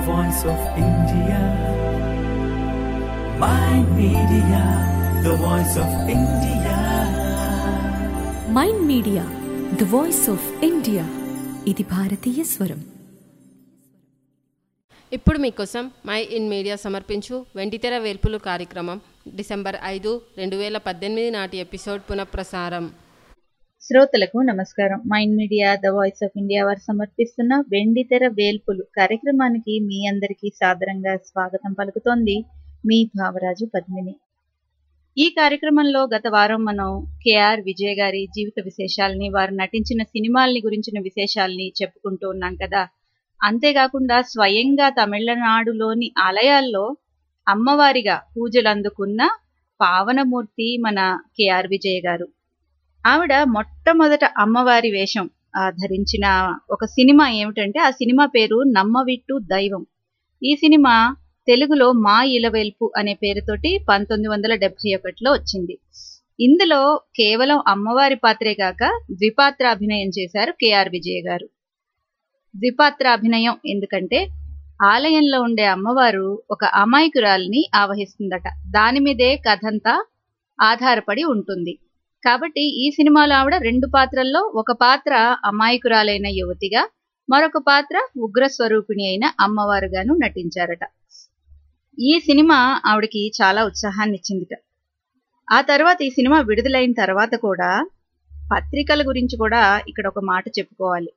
voice of India. My media, the voice of India. Mind media the voice of India ఇది భారతీయ స్వరం ఇప్పుడు మీకోసం మై ఇన్ మీడియా సమర్పించు వెండితెర వేల్పులు కార్యక్రమం డిసెంబర్ ఐదు రెండు వేల పద్దెనిమిది నాటి ఎపిసోడ్ పునఃప్రసారం శ్రోతలకు నమస్కారం mind media the voice of India వారు సమర్పిస్తున్న వెండితెర వేల్పులు కార్యక్రమానికి మీ అందరికీ సాదరంగా స్వాగతం పలుకుతోంది మీ భావరాజు పద్మిని ఈ కార్యక్రమంలో గత వారం మనం కేఆర్ విజయ్ గారి జీవిత విశేషాలని వారు నటించిన సినిమాల్ని గురించిన విశేషాల్ని చెప్పుకుంటూ ఉన్నాం కదా అంతేకాకుండా స్వయంగా తమిళనాడులోని ఆలయాల్లో అమ్మవారిగా పూజలు అందుకున్న పావనమూర్తి మన కేఆర్ విజయ్ గారు ఆవిడ మొట్టమొదట అమ్మవారి వేషం ఆ, ధరించిన ఒక సినిమా ఏమిటంటే ఆ సినిమా పేరు నమ్మవిట్టు దైవం ఈ సినిమా తెలుగులో మా ఇలవెల్పు అనే పేరుతోటి పంతొమ్మిది వందల డెబ్బై ఒకటిలో వచ్చింది ఇందులో కేవలం అమ్మవారి పాత్రే కాక ద్విపాత్ర అభినయం చేశారు కేఆర్ విజయ్ గారు ద్విపాత్ర అభినయం ఎందుకంటే ఆలయంలో ఉండే అమ్మవారు ఒక అమాయకురాల్ని ఆవహిస్తుందట దాని మీదే కథంతా ఆధారపడి ఉంటుంది కాబట్టి ఈ సినిమాలో ఆవిడ రెండు పాత్రల్లో ఒక పాత్ర అమాయకురాలైన యువతిగా మరొక పాత్ర ఉగ్ర స్వరూపిణి అయిన అమ్మవారుగాను నటించారట ఈ సినిమా ఆవిడకి చాలా ఉత్సాహాన్ని ఇచ్చిందిట ఆ తర్వాత ఈ సినిమా విడుదలైన తర్వాత కూడా పత్రికల గురించి కూడా ఇక్కడ ఒక మాట చెప్పుకోవాలి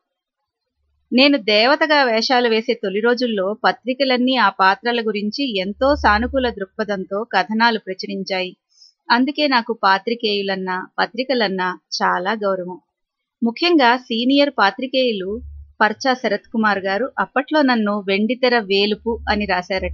నేను దేవతగా వేషాలు వేసే తొలి రోజుల్లో పత్రికలన్నీ ఆ పాత్రల గురించి ఎంతో సానుకూల దృక్పథంతో కథనాలు ప్రచురించాయి అందుకే నాకు పాత్రికేయులన్నా పత్రికలన్నా చాలా గౌరవం ముఖ్యంగా సీనియర్ పాత్రికేయులు పర్చా శరత్ కుమార్ గారు అప్పట్లో నన్ను వెండితెర వేలుపు అని రాశారట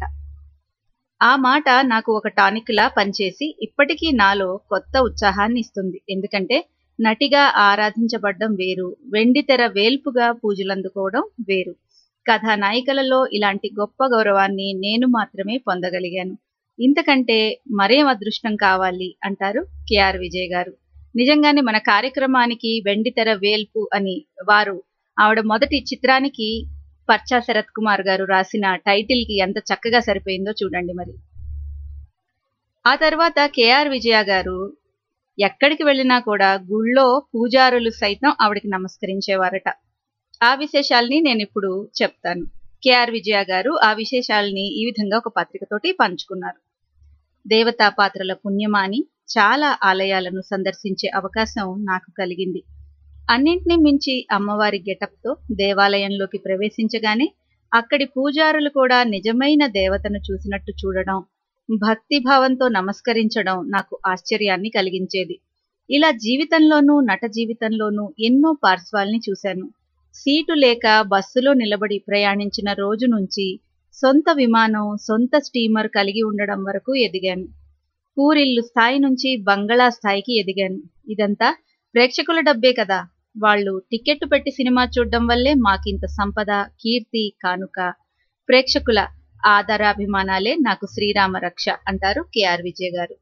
ఆ మాట నాకు ఒక టానిక్ లా పనిచేసి ఇప్పటికీ నాలో కొత్త ఉత్సాహాన్ని ఇస్తుంది ఎందుకంటే నటిగా ఆరాధించబడ్డం వేరు వెండితెర వేల్పుగా పూజలందుకోవడం వేరు కథానాయికలలో ఇలాంటి గొప్ప గౌరవాన్ని నేను మాత్రమే పొందగలిగాను ఇంతకంటే మరేం అదృష్టం కావాలి అంటారు కేఆర్ విజయ్ గారు నిజంగానే మన కార్యక్రమానికి వెండితెర వేల్పు అని వారు ఆవిడ మొదటి చిత్రానికి పర్చా శరత్ కుమార్ గారు రాసిన టైటిల్ కి ఎంత చక్కగా సరిపోయిందో చూడండి మరి ఆ తర్వాత కేఆర్ విజయ గారు ఎక్కడికి వెళ్ళినా కూడా గుళ్ళో పూజారులు సైతం ఆవిడకి నమస్కరించేవారట ఆ విశేషాల్ని నేను ఇప్పుడు చెప్తాను కేఆర్ విజయ గారు ఆ విశేషాల్ని ఈ విధంగా ఒక పత్రికతోటి పంచుకున్నారు దేవతా పాత్రల పుణ్యమాని చాలా ఆలయాలను సందర్శించే అవకాశం నాకు కలిగింది అన్నింటినీ మించి అమ్మవారి గెటప్తో దేవాలయంలోకి ప్రవేశించగానే అక్కడి పూజారులు కూడా నిజమైన దేవతను చూసినట్టు చూడడం భక్తి భావంతో నమస్కరించడం నాకు ఆశ్చర్యాన్ని కలిగించేది ఇలా జీవితంలోనూ నట జీవితంలోనూ ఎన్నో పార్శ్వాల్ని చూశాను సీటు లేక బస్సులో నిలబడి ప్రయాణించిన రోజు నుంచి సొంత విమానం సొంత స్టీమర్ కలిగి ఉండడం వరకు ఎదిగాను పూరిల్లు స్థాయి నుంచి బంగళా స్థాయికి ఎదిగాను ఇదంతా ప్రేక్షకుల డబ్బే కదా వాళ్ళు టికెట్ పెట్టి సినిమా చూడడం వల్లే మాకింత సంపద కీర్తి కానుక ప్రేక్షకుల ఆదరాభిమానాలే నాకు శ్రీరామ రక్ష అంటారు కేఆర్ విజయ్ గారు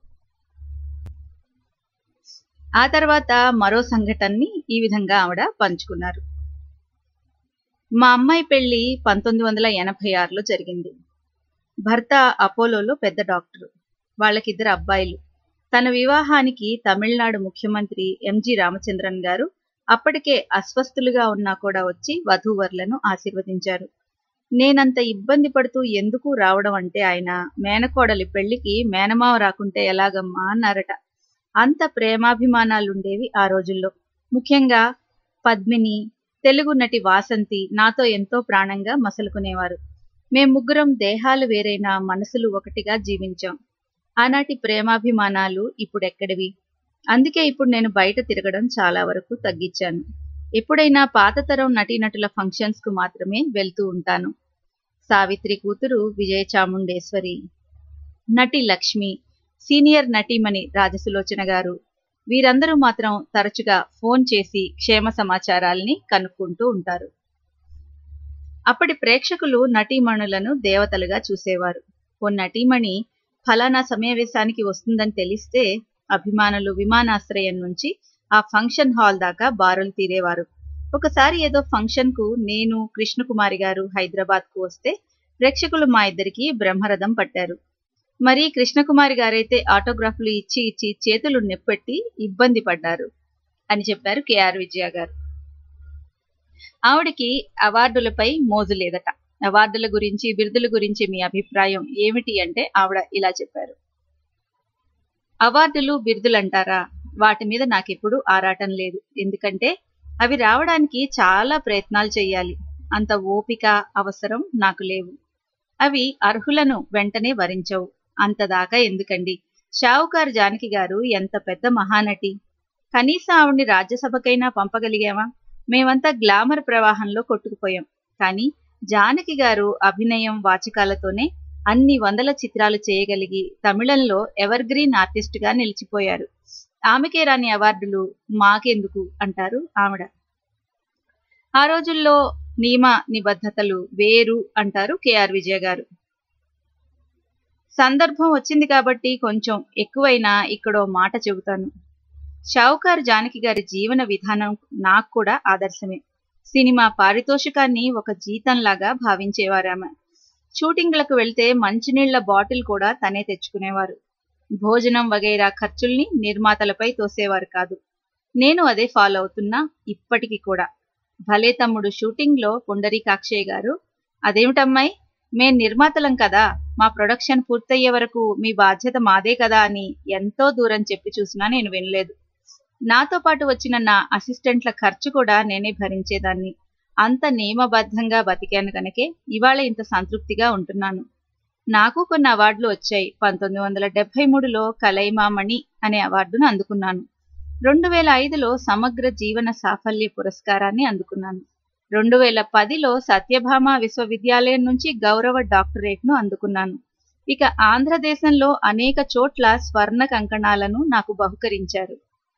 ఆ తర్వాత మరో సంఘటనని ఈ విధంగా ఆవిడ పంచుకున్నారు మా అమ్మాయి పెళ్లి పంతొమ్మిది వందల ఎనభై ఆరులో జరిగింది భర్త అపోలోలో పెద్ద డాక్టరు వాళ్ళకిద్దరు అబ్బాయిలు తన వివాహానికి తమిళనాడు ముఖ్యమంత్రి ఎంజి రామచంద్రన్ గారు అప్పటికే అస్వస్థులుగా ఉన్నా కూడా వచ్చి వధూవరులను ఆశీర్వదించారు నేనంత ఇబ్బంది పడుతూ ఎందుకు రావడం అంటే ఆయన మేనకోడలి పెళ్లికి మేనమావ రాకుంటే ఎలాగమ్మా అన్నారట అంత ప్రేమాభిమానాలుండేవి ఆ రోజుల్లో ముఖ్యంగా పద్మిని తెలుగు నటి వాసంతి నాతో ఎంతో ప్రాణంగా మసలుకునేవారు మేం ముగ్గురం దేహాలు వేరైన మనసులు ఒకటిగా జీవించాం ఆనాటి ప్రేమాభిమానాలు ఇప్పుడెక్కడివి అందుకే ఇప్పుడు నేను బయట తిరగడం చాలా వరకు తగ్గించాను ఎప్పుడైనా పాత తరం నటీనటుల ఫంక్షన్స్ కు మాత్రమే వెళ్తూ ఉంటాను సావిత్రి కూతురు విజయ చాముండేశ్వరి నటి లక్ష్మి సీనియర్ నటీమణి రాజసులోచన గారు వీరందరూ మాత్రం తరచుగా ఫోన్ చేసి క్షేమ సమాచారాల్ని కనుక్కుంటూ ఉంటారు అప్పటి ప్రేక్షకులు నటీమణులను దేవతలుగా చూసేవారు ఓ నటీమణి ఫలానా సమావేశానికి వస్తుందని తెలిస్తే అభిమానులు విమానాశ్రయం నుంచి ఆ ఫంక్షన్ హాల్ దాకా బారులు తీరేవారు ఒకసారి ఏదో ఫంక్షన్ కు నేను కృష్ణకుమారి గారు హైదరాబాద్ కు వస్తే ప్రేక్షకులు మా ఇద్దరికి బ్రహ్మరథం పట్టారు మరి కృష్ణకుమారి గారైతే ఆటోగ్రాఫ్లు ఇచ్చి ఇచ్చి చేతులు నెప్పెట్టి ఇబ్బంది పడ్డారు అని చెప్పారు కేఆర్ విజయ గారు ఆవిడకి అవార్డులపై మోజు లేదట అవార్డుల గురించి బిరుదుల గురించి మీ అభిప్రాయం ఏమిటి అంటే ఆవిడ ఇలా చెప్పారు అవార్డులు బిరుదులు అంటారా వాటి మీద నాకెప్పుడు ఆరాటం లేదు ఎందుకంటే అవి రావడానికి చాలా ప్రయత్నాలు చేయాలి అంత ఓపిక అవసరం నాకు లేవు అవి అర్హులను వెంటనే వరించవు అంతదాకా ఎందుకండి షావుకారు జానకి గారు ఎంత పెద్ద మహానటి కనీసం ఆవిడ్ని రాజ్యసభకైనా పంపగలిగామా మేమంతా గ్లామర్ ప్రవాహంలో కొట్టుకుపోయాం కానీ జానకి గారు అభినయం వాచకాలతోనే అన్ని వందల చిత్రాలు చేయగలిగి తమిళంలో ఎవర్ గ్రీన్ ఆర్టిస్ట్ గా నిలిచిపోయారు ఆమెకే రాని అవార్డులు మాకెందుకు అంటారు ఆవిడ ఆ రోజుల్లో నియమ నిబద్ధతలు వేరు అంటారు కేఆర్ విజయ గారు సందర్భం వచ్చింది కాబట్టి కొంచెం ఎక్కువైనా ఇక్కడో మాట చెబుతాను షావుకారు జానకి గారి జీవన విధానం నాకు కూడా ఆదర్శమే సినిమా పారితోషికాన్ని ఒక జీతంలాగా భావించేవారామె షూటింగ్లకు వెళ్తే మంచినీళ్ల బాటిల్ కూడా తనే తెచ్చుకునేవారు భోజనం వగైరా ఖర్చుల్ని నిర్మాతలపై తోసేవారు కాదు నేను అదే ఫాలో అవుతున్నా ఇప్పటికి కూడా భలే తమ్ముడు షూటింగ్లో పుండరీకాక్షయ్య గారు అదేమిటమ్మాయి మేం నిర్మాతలం కదా మా ప్రొడక్షన్ పూర్తయ్యే వరకు మీ బాధ్యత మాదే కదా అని ఎంతో దూరం చెప్పి చూసినా నేను వినలేదు నాతో పాటు వచ్చిన నా అసిస్టెంట్ల ఖర్చు కూడా నేనే భరించేదాన్ని అంత నియమబద్ధంగా బతికాను కనుకే ఇవాళ ఇంత సంతృప్తిగా ఉంటున్నాను నాకు కొన్ని అవార్డులు వచ్చాయి పంతొమ్మిది వందల డెబ్బై మూడులో కలైమామణి అనే అవార్డును అందుకున్నాను రెండు వేల ఐదులో సమగ్ర జీవన సాఫల్య పురస్కారాన్ని అందుకున్నాను రెండు వేల పదిలో సత్యభామ విశ్వవిద్యాలయం నుంచి గౌరవ డాక్టరేట్ను అందుకున్నాను ఇక ఆంధ్రదేశంలో అనేక చోట్ల స్వర్ణ కంకణాలను నాకు బహుకరించారు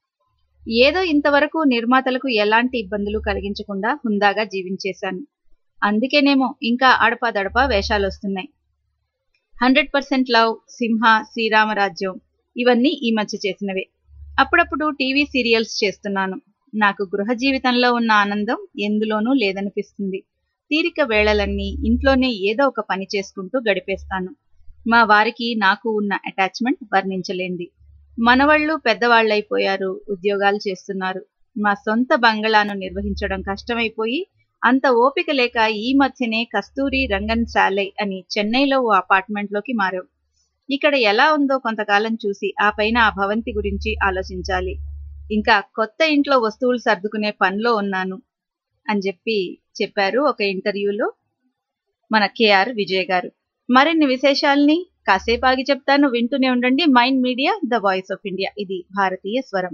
ఏదో ఇంతవరకు నిర్మాతలకు ఎలాంటి ఇబ్బందులు కలిగించకుండా హుందాగా జీవించేశాను అందుకేనేమో ఇంకా అడపాదడపా వేషాలు వస్తున్నాయి hundred percent love Simha Sriramarajyam ఇవన్నీ ఈ మధ్య చేసినవే అప్పుడప్పుడు టీవీ సీరియల్స్ చేస్తున్నాను నాకు గృహ జీవితంలో ఉన్న ఆనందం ఎందులోనూ లేదనిపిస్తుంది తీరిక వేళలన్నీ ఇంట్లోనే ఏదో ఒక పని చేసుకుంటూ గడిపేస్తాను మా వారికి నాకు ఉన్న అటాచ్మెంట్ వర్ణించలేంది మనవాళ్ళు పెద్దవాళ్ళైపోయారు ఉద్యోగాలు చేస్తున్నారు మా సొంత బంగళాను నిర్వహించడం కష్టమైపోయి అంత ఓపిక లేక ఈ మధ్యనే కస్తూరి రంగన్ శాలై అని చెన్నైలో ఓ అపార్ట్మెంట్లోకి మారాం ఇక్కడ ఎలా ఉందో కొంతకాలం చూసి ఆ పైన ఆ భవంతి గురించి ఆలోచించాలి ఇంకా కొత్త ఇంట్లో వస్తువులు సర్దుకునే పనిలో ఉన్నాను అని చెప్పి చెప్పారు ఒక ఇంటర్వ్యూలో మన కేఆర్ విజయ్ గారు మరిన్ని విశేషాల్ని కాసేపు ఆగి చెప్తాను వింటూనే ఉండండి mind media the voice of India ఇది భారతీయ స్వరం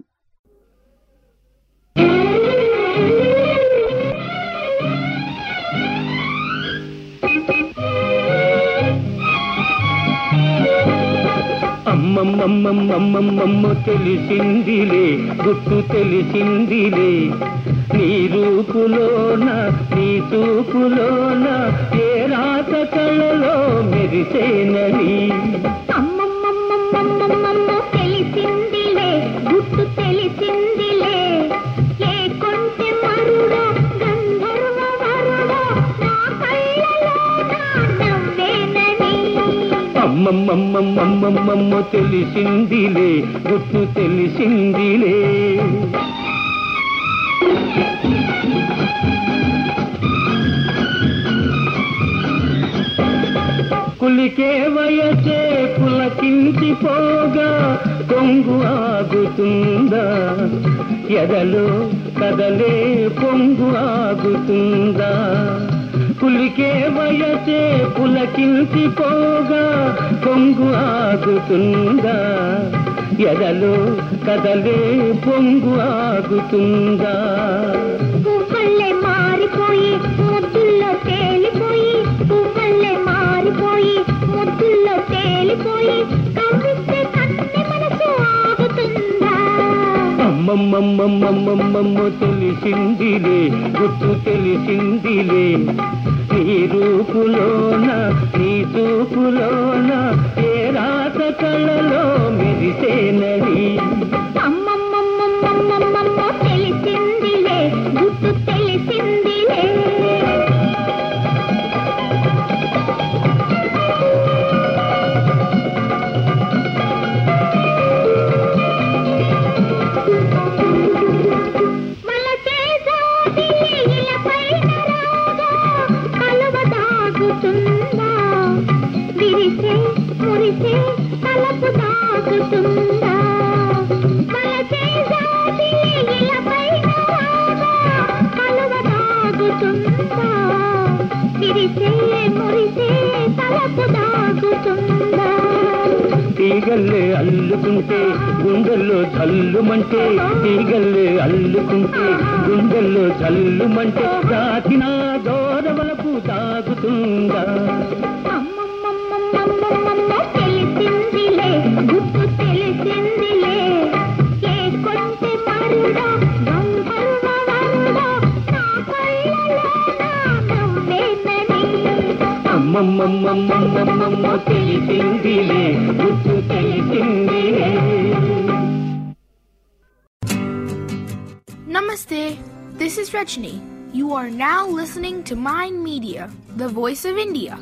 అమ్మమ్మమ్మమ్మమ్మమ్మ తెలిసిందిలే గుట్టు తెలిసిందిలే నీ రూపులోన నీ చూపులోన ఏ రాత కళలో మెరిసేనని అమ్మమ్మమ్మమ్మమ్మమ్మ తెలిసిందిలే గుట్టు తెలిసిందిలే ఏ కొంచె మరుడో గంధర్వ వరుడో నా కళ్ళలో నా నవ్వేనని అమ్మమ్మమ్మమ్మమ్మమ్మ తెలిసిందిలే గుట్టు తెలిసిందిలే కులికే వయసే పులకించిపోగా కొంగు ఆగుతుందా ఎదలో కదలే పొంగు ఆగుతుందా కులికే వయసే పులకించిపోగా కొంగు ఆగుతుందా ఎదలో కదలే పొంగు ఆగుతుందా పువ్వుల్లే మారిపోయి ముద్దుల్లో తేలిపోయి పువ్వుల్లే మారిపోయి ముద్దుల్లో తేలిపోయి కవ్విస్తే కన్నె మనసు ఆగుతుందా అమ్మమ్మమ్మమ్మమ్మమ్మ తెలిసిందిలే గుర్తు తెలిసిందిలే నీ రూపులోన నీ చూపులోన ఏ రాత కళలో మెరిసేనని అమ్మమ్మమ్మమ్మమ్మమ్మ తెలిసిందిలే గుట్టు తెలిసిందిలే మురిసే తలపు దాగుతుందా వలసే జాతి ఇలపైన రాగా కలువ దాగుతుందా విరిసే మురిసే తలపు దాగుతుందా తీగల్లే అల్లుకుంటే గుండెల్లో జల్లుమంటే తీగల్లే అల్లుకుంటే గుండెల్లో జల్లుమంటే దాచిన దోరవలకు తాగుతుందా అమ్మమ్మమ్మమ్మమ్మమ్మ తెలిసిందిలే గుర్తు తెలిసిందిలే ఏ కొంటె మరుడో గంధర్వ వరుడో నా కళ్ళలో నా నవ్వేనని అమ్మమ్మమ్మమ్మమ్మమ్మ తెలిసిందిలే గుర్తు తెలిసిందిలే Namaste. This is Rajni. You are now listening to Mind Media, the voice of India.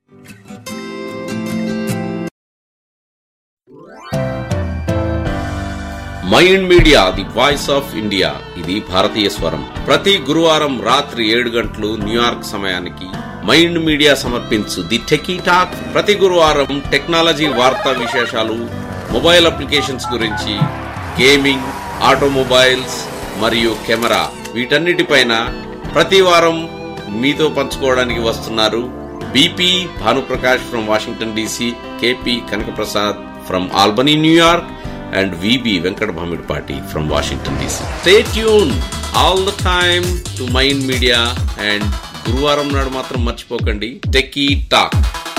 Mind media the voice of India ఇది భారతీయ స్వరం ప్రతి గురువారం రాత్రి ఏడు గంటలు న్యూయార్క్ సమయానికి మైండ్ మీడియా సమర్పించు ది టెకీ టాక్ ప్రతి గురువారం టెక్నాలజీ వార్తా విశేషాలు మొబైల్ అప్లికేషన్స్ గురించి గేమింగ్ ఆటోమొబైల్స్ మరియు కెమెరా వీటన్నిటిపైన ప్రతి వారం మీతో పంచుకోవడానికి వస్తున్నారు B P Bhanuprakash from Washington D C K P Kanakaprasad from Albany New York and VB Venkat Bhamidpati from Washington DC. Stay tuned all the time to Mind Media and గురువారం నాడు మాత్రం మర్చిపోకండి techie talk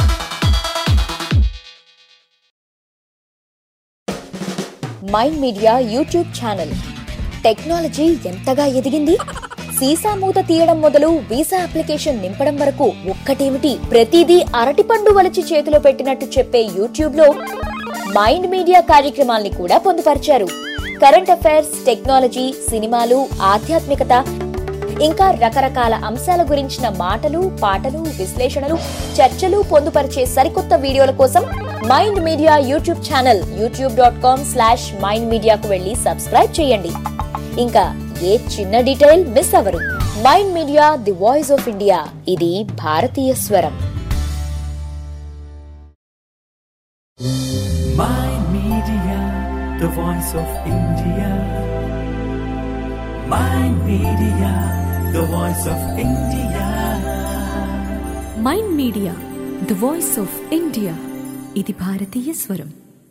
mind media YouTube channel technology ఎంతగా ఎదిగింది సీసా మూత తీయడం మొదలు వీసా అప్లికేషన్ నింపడం వరకు ఒక్కటేమిటి ప్రతిదీ అరటిపండు వలిచి చేతిలో పెట్టినట్టు చెప్పే యూట్యూబ్ లో మైండ్ మీడియా కార్యక్రమాల్ని కూడా పొందుపరిచారు కరెంట్ అఫైర్స్ టెక్నాలజీ సినిమాలు ఆధ్యాత్మికత ఇంకా రకరకాల అంశాల గురించిన మాటలు పాటలు విశ్లేషణలు చర్చలు పొందుపరిచే సరికొత్త వీడియోల కోసం mind media YouTube channel YouTube dot com slash mind మీడియాకు వెళ్ళి సబ్స్క్రైబ్ చేయండి ఇంకా ఏ చిన్న డీటెయిల్ మిస్ అవ్వరు mind media the voice of India ఇది భారతీయ స్వరం Mind Media, the voice of India. Mind Media, the voice of India. Mind media the voice of India ఇది భారతీయ స్వరం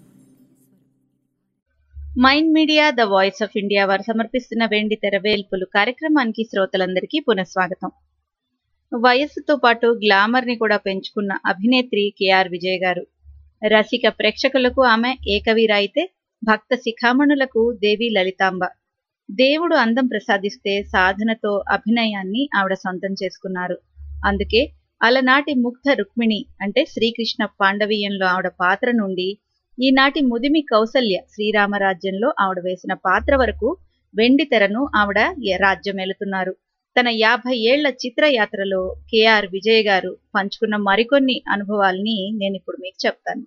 mind media the voice of India వారు సమర్పిస్తున్న వెండి తెర వేల్పులు కార్యక్రమానికి శ్రోతలందరికీ పునఃస్వాగతం వయస్సుతో పాటు గ్లామర్ ని కూడా పెంచుకున్న అభినేత్రి కేఆర్ విజయ్ గారు రసిక ప్రేక్షకులకు ఆమె ఏకవీర అయితే భక్త శిఖామణులకు దేవి లలితాంబ దేవుడు అందం ప్రసాదిస్తే సాధనతో అభినయాన్ని ఆవిడ సొంతం చేసుకున్నారు అందుకే అలనాటి ముగ్ధ రుక్మిణి అంటే శ్రీకృష్ణ పాండవీయంలో ఆవిడ పాత్ర నుండి ఈనాటి ముదిమి కౌసల్య శ్రీరామరాజ్యంలో ఆవిడ వేసిన పాత్ర వరకు వెండి తెరను ఆవిడ ఏ- రాజ్యమేలుతున్నారు తన యాభై ఏళ్ల చిత్రయాత్రలో కేఆర్ విజయ్ గారు పంచుకున్న మరికొన్ని అనుభవాల్ని నేను ఇప్పుడు మీకు చెప్తాను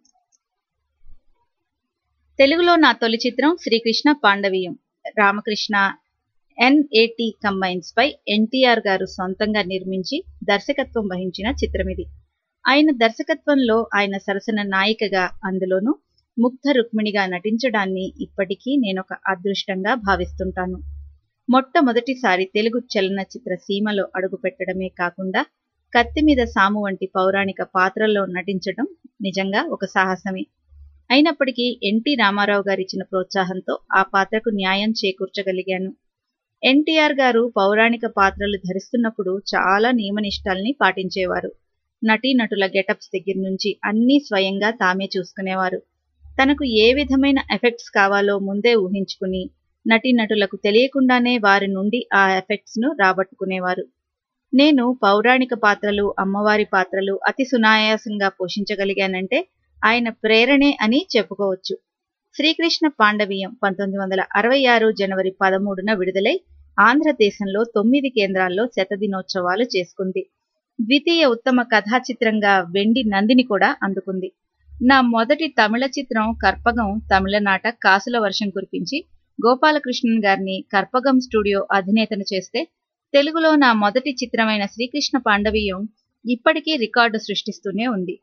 తెలుగులో నా తొలి చిత్రం శ్రీకృష్ణ పాండవీయం రామకృష్ణ ఎన్ఏటి కంబైన్స్ పై ఎన్టీఆర్ గారు సొంతంగా నిర్మించి దర్శకత్వం వహించిన చిత్రం ఇది ఆయన దర్శకత్వంలో ఆయన సరసన నాయికగా అందులోనూ ముగ్ధ రుక్మిణిగా నటించడాన్ని ఇప్పటికీ నేనొక అదృష్టంగా భావిస్తుంటాను మొట్టమొదటిసారి తెలుగు చలనచిత్ర సీమలో అడుగుపెట్టడమే కాకుండా కత్తి మీద సాము వంటి పౌరాణిక పాత్రల్లో నటించడం నిజంగా ఒక సాహసమే అయినప్పటికీ ఎన్టీ రామారావు గారు ఇచ్చిన ప్రోత్సాహంతో ఆ పాత్రకు న్యాయం చేకూర్చగలిగాను ఎన్టీఆర్ గారు పౌరాణిక పాత్రలు ధరిస్తున్నప్పుడు చాలా నియమనిష్టాల్ని పాటించేవారు నటీనటుల గెటప్స్ దగ్గర నుంచి అన్నీ స్వయంగా తామే చూసుకునేవారు తనకు ఏ విధమైన ఎఫెక్ట్స్ కావాలో ముందే ఊహించుకుని నటీనటులకు తెలియకుండానే వారి నుండి ఆ ఎఫెక్ట్స్ ను రాబట్టుకునేవారు నేను పౌరాణిక పాత్రలు అమ్మవారి పాత్రలు అతి సునాయాసంగా పోషించగలిగానంటే ఆయన ప్రేరణే అని చెప్పుకోవచ్చు శ్రీకృష్ణ పాండవీయం పంతొమ్మిది వందల అరవై ఆరు జనవరి పదమూడున విడుదలై ఆంధ్రదేశంలో తొమ్మిది కేంద్రాల్లో శతదినోత్సవాలు చేసుకుంది ద్వితీయ ఉత్తమ కథా చిత్రంగా వెండి నందిని కూడా అందుకుంది నా మొదటి తమిళ చిత్రం కర్పగం తమిళనాట కాసుల వర్షం కురిపించి గోపాలకృష్ణన్ గారిని కర్పగం స్టూడియో అధినేతను చేస్తే తెలుగులో నా మొదటి చిత్రమైన శ్రీకృష్ణ పాండవీయం ఇప్పటికీ రికార్డు సృష్టిస్తూనే ఉంది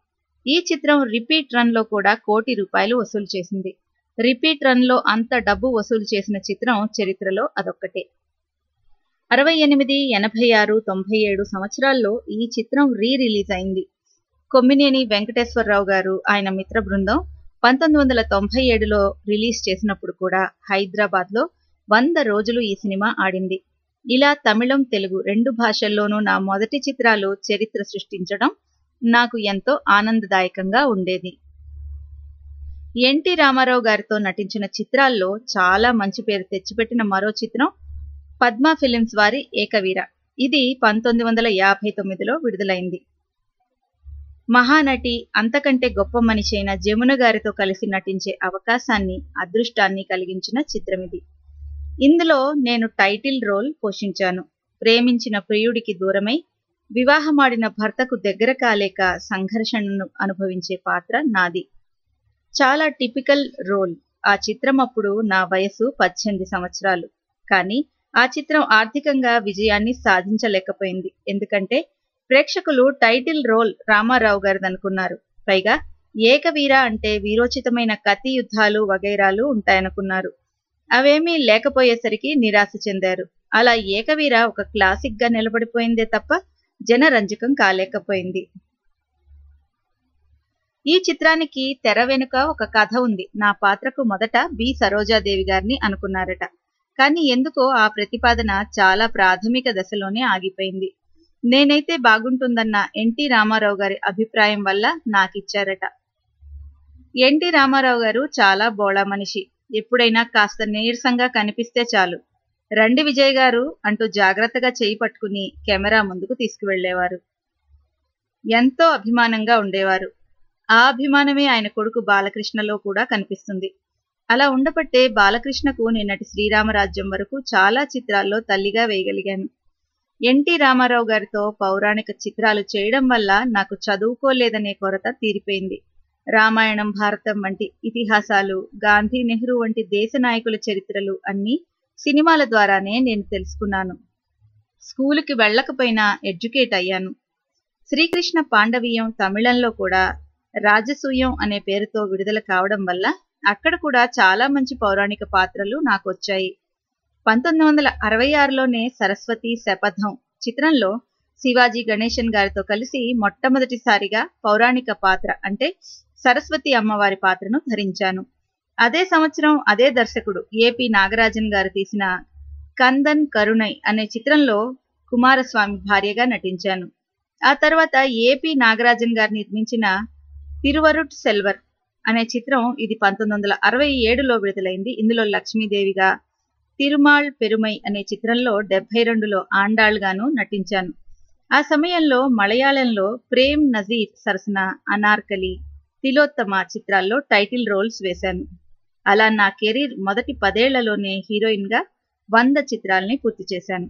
ఈ చిత్రం రిపీట్ రన్ లో కూడా కోటి రూపాయలు వసూలు చేసింది రిపీట్ రన్ లో అంత డబ్బు వసూలు చేసిన చిత్రం చరిత్రలో అదొక్కటే అరవై ఎనిమిది ఎనభై ఆరు తొంభై ఏడు సంవత్సరాల్లో ఈ చిత్రం రీ రిలీజ్ అయింది కొమ్మినేని వెంకటేశ్వరరావు గారు ఆయన మిత్ర బృందం పంతొమ్మిది వందల తొంభై ఏడులో రిలీజ్ చేసినప్పుడు కూడా హైదరాబాద్లో వంద రోజులు ఈ సినిమా ఆడింది ఇలా తమిళం తెలుగు రెండు భాషల్లోనూ నా మొదటి చిత్రాలు చరిత్ర సృష్టించడం నాకు ఎంతో ఆనందదాయకంగా ఉండేది ఎన్టీ రామారావు గారితో నటించిన చిత్రాల్లో చాలా మంచి పేరు తెచ్చిపెట్టిన మరో చిత్రం పద్మ ఫిలిమ్స్ వారి ఏకవీర ఇది పంతొమ్మిది వందల యాభై తొమ్మిదిలో విడుదలైంది మహానటి అంతకంటే గొప్ప మనిషి అయిన జమున గారితో కలిసి నటించే అవకాశాన్ని అదృష్టాన్ని కలిగించిన చిత్రం ఇది ఇందులో నేను టైటిల్ రోల్ పోషించాను ప్రేమించిన ప్రియుడికి దూరమై వివాహమాడిన భర్తకు దగ్గర కాలేక సంఘర్షణను అనుభవించే పాత్ర నాది చాలా టిపికల్ రోల్ ఆ చిత్రం అప్పుడు నా వయసు పద్దెనిమిది సంవత్సరాలు కానీ ఆ చిత్రం ఆర్థికంగా విజయాన్ని సాధించలేకపోయింది ఎందుకంటే ప్రేక్షకులు టైటిల్ రోల్ రామారావు గారిది అనుకున్నారు పైగా ఏకవీర అంటే వీరోచితమైన కత్తి యుద్ధాలు వగైరాలు ఉంటాయనుకున్నారు అవేమీ లేకపోయేసరికి నిరాశ చెందారు అలా ఏకవీర ఒక క్లాసిక్ గా నిలబడిపోయిందే తప్ప జనరంజకం కాలేకపోయింది ఈ చిత్రానికి తెర వెనుక ఒక కథ ఉంది నా పాత్రకు మొదట బి సరోజాదేవి గారిని అనుకున్నారట కానీ ఎందుకో ఆ ప్రతిపాదన చాలా ప్రాథమిక దశలోనే ఆగిపోయింది నేనైతే బాగుంటుందన్న ఎన్టీ రామారావు గారి అభిప్రాయం వల్ల నాకిచ్చారట ఎన్టీ రామారావు గారు చాలా బోళా మనిషి ఎప్పుడైనా కాస్త నీరసంగా కనిపిస్తే చాలు రండి విజయ్ గారు అంటూ జాగ్రత్తగా చేయి పట్టుకుని కెమెరా ముందుకు తీసుకువెళ్లేవారు ఎంతో అభిమానంగా ఉండేవారు ఆ అభిమానమే ఆయన కొడుకు బాలకృష్ణలో కూడా కనిపిస్తుంది అలా ఉండబట్టే బాలకృష్ణకు నిన్నటి శ్రీరామరాజ్యం వరకు చాలా చిత్రాల్లో తల్లిగా వేయగలిగాను ఎన్టీ రామారావు గారితో పౌరాణిక చిత్రాలు చేయడం వల్ల నాకు చదువుకోలేదనే కొరత తీరిపోయింది రామాయణం భారతం వంటి ఇతిహాసాలు గాంధీ నెహ్రూ వంటి దేశ నాయకుల చరిత్రలు అన్నీ సినిమాల ద్వారానే నేను తెలుసుకున్నాను స్కూలుకి వెళ్ళకపోయినా ఎడ్యుకేట్ అయ్యాను శ్రీకృష్ణ పాండవీయం తమిళంలో కూడా రాజసూయం అనే పేరుతో విడుదల కావడం వల్ల అక్కడ కూడా చాలా మంచి పౌరాణిక పాత్రలు నాకు వచ్చాయి పంతొమ్మిది వందల అరవై ఆరులోనే సరస్వతి శపథం చిత్రంలో శివాజీ గణేశన్ గారితో కలిసి మొట్టమొదటిసారిగా పౌరాణిక పాత్ర అంటే సరస్వతి అమ్మవారి పాత్రను ధరించాను అదే సంవత్సరం అదే దర్శకుడు ఏపి నాగరాజన్ గారు తీసిన కందన్ కరుణై అనే చిత్రంలో కుమారస్వామి భార్యగా నటించాను ఆ తర్వాత ఏపి నాగరాజన్ గారు నిర్మించిన తిరువరుట్ సెల్వర్ అనే చిత్రం ఇది పంతొమ్మిది వందల అరవై ఏడులో విడుదలైంది ఇందులో లక్ష్మీదేవిగా తిరుమాళ్ పెరుమై అనే చిత్రంలో డెబ్బై రెండులో ఆండాళ్గాను నటించాను ఆ సమయంలో మలయాళంలో ప్రేమ్ నజీర్ సరసన అనార్కలి తిలోత్తమ చిత్రాల్లో టైటిల్ రోల్స్ వేశాను అలా నా కెరీర్ మొదటి పదేళ్లలోనే హీరోయిన్ గా వంద చిత్రాల్ని పూర్తి చేశాను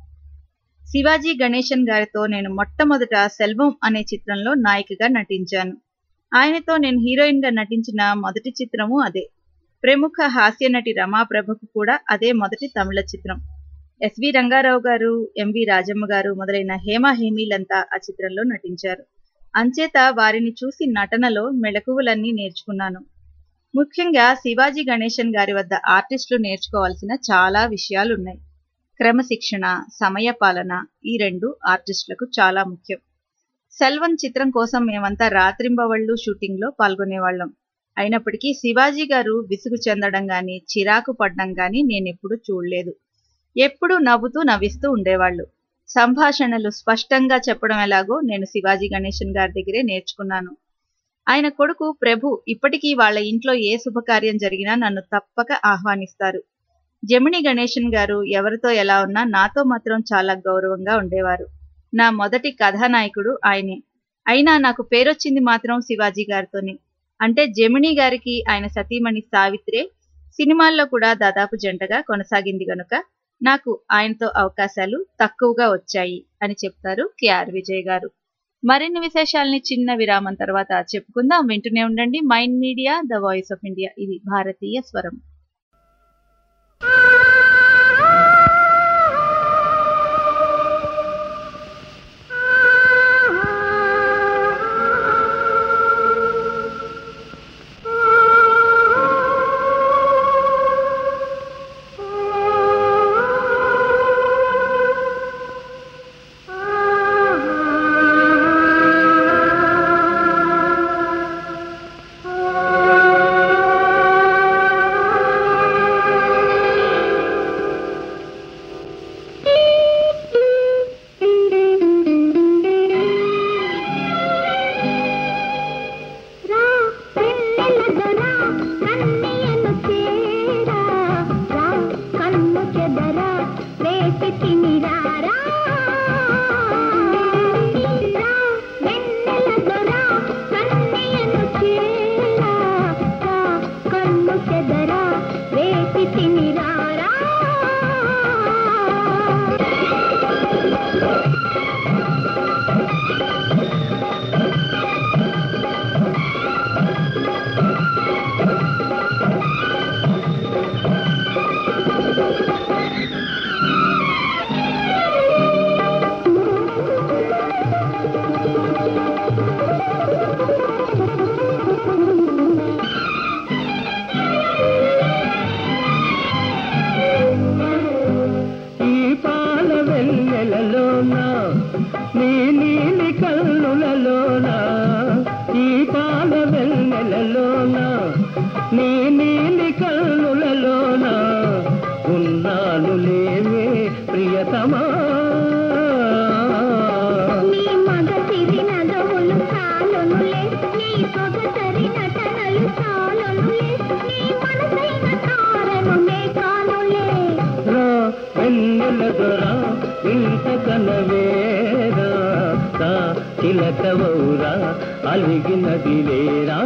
శివాజీ గణేశన్ గారితో నేను మొట్టమొదట సెల్వం అనే చిత్రంలో నాయికగా నటించాను ఆయనతో నేను హీరోయిన్ గా నటించిన మొదటి చిత్రము అదే ప్రముఖ హాస్య నటి రమాప్రభకు కూడా అదే మొదటి తమిళ చిత్రం ఎస్వి రంగారావు గారు ఎంవి రాజమ్మ గారు మొదలైన హేమ హేమీలంతా ఆ చిత్రంలో నటించారు అంచేత వారిని చూసి నటనలో మెళకువలన్నీ నేర్చుకున్నాను ముఖ్యంగా శివాజీ గణేశన్ గారి వద్ద ఆర్టిస్టులు నేర్చుకోవాల్సిన చాలా విషయాలున్నాయి క్రమశిక్షణ సమయపాలన ఈ రెండు ఆర్టిస్టులకు చాలా ముఖ్యం సెల్వన్ చిత్రం కోసం మేమంతా రాత్రింబవళ్ళు షూటింగ్లో పాల్గొనేవాళ్ళం అయినప్పటికీ శివాజీ గారు విసుగు చెందడం గాని చిరాకు పడడం గాని నేనెప్పుడు చూడలేదు ఎప్పుడూ నవ్వుతూ నవ్విస్తూ ఉండేవాళ్ళు సంభాషణలు స్పష్టంగా చెప్పడం ఎలాగో నేను శివాజీ గణేశన్ గారి దగ్గరే నేర్చుకున్నాను ఆయన కొడుకు ప్రభు ఇప్పటికీ వాళ్ళ ఇంట్లో ఏ శుభకార్యం జరిగినా నన్ను తప్పక ఆహ్వానిస్తారు జమిని గణేశన్ గారు ఎవరితో ఎలా ఉన్నా నాతో మాత్రం చాలా గౌరవంగా ఉండేవారు నా మొదటి కథానాయకుడు ఆయనే అయినా నాకు పేరొచ్చింది మాత్రం శివాజీ గారితోనే అంటే జమిని గారికి ఆయన సతీమణి సావిత్రే సినిమాల్లో కూడా దాదాపు జంటగా కొనసాగింది గనుక నాకు ఆయనతో అవకాశాలు తక్కువగా వచ్చాయి అని చెప్తారు కేఆర్ విజయ్ గారు మరిన్ని విశేషాలని చిన్న విరామం తర్వాత చెప్పుకుందాం వింటూనే ఉండండి mind media the voice of India ఇది భారతీయ స్వరం ఆ కన్ను చెదరా రేసి తినిరారా ఈ పాల వెన్నెలలోన నీ నీలి కన్నులలోన ఈ పాల వెన్నెలలోన నీ నీలి కన్నులలోన ఉన్నాను లేవే ప్రియతమా నీ మగ సిరి నగవులు చాలునులే నీ సొగసరి నటనలు చాలునులే నీ మనసైన తారను నే కానులే రా వెన్నెల దొరా ఇంత కనవేరా రా చిలకవౌరా అలిగినది లేరా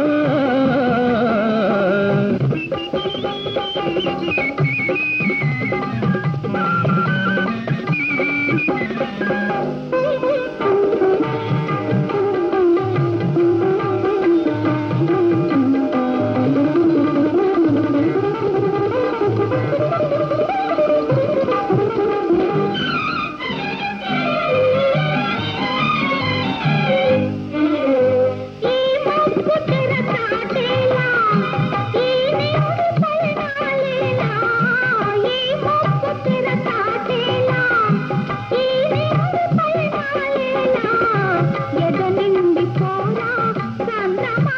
ఈ మబ్బు తెర చాటేలా ఈ నిండు పయనాలేలా ఈ మబ్బు తెర చాటేలా ఈ నిండు పయనాలేలా ఎద నిండి పోరా చంద్రమా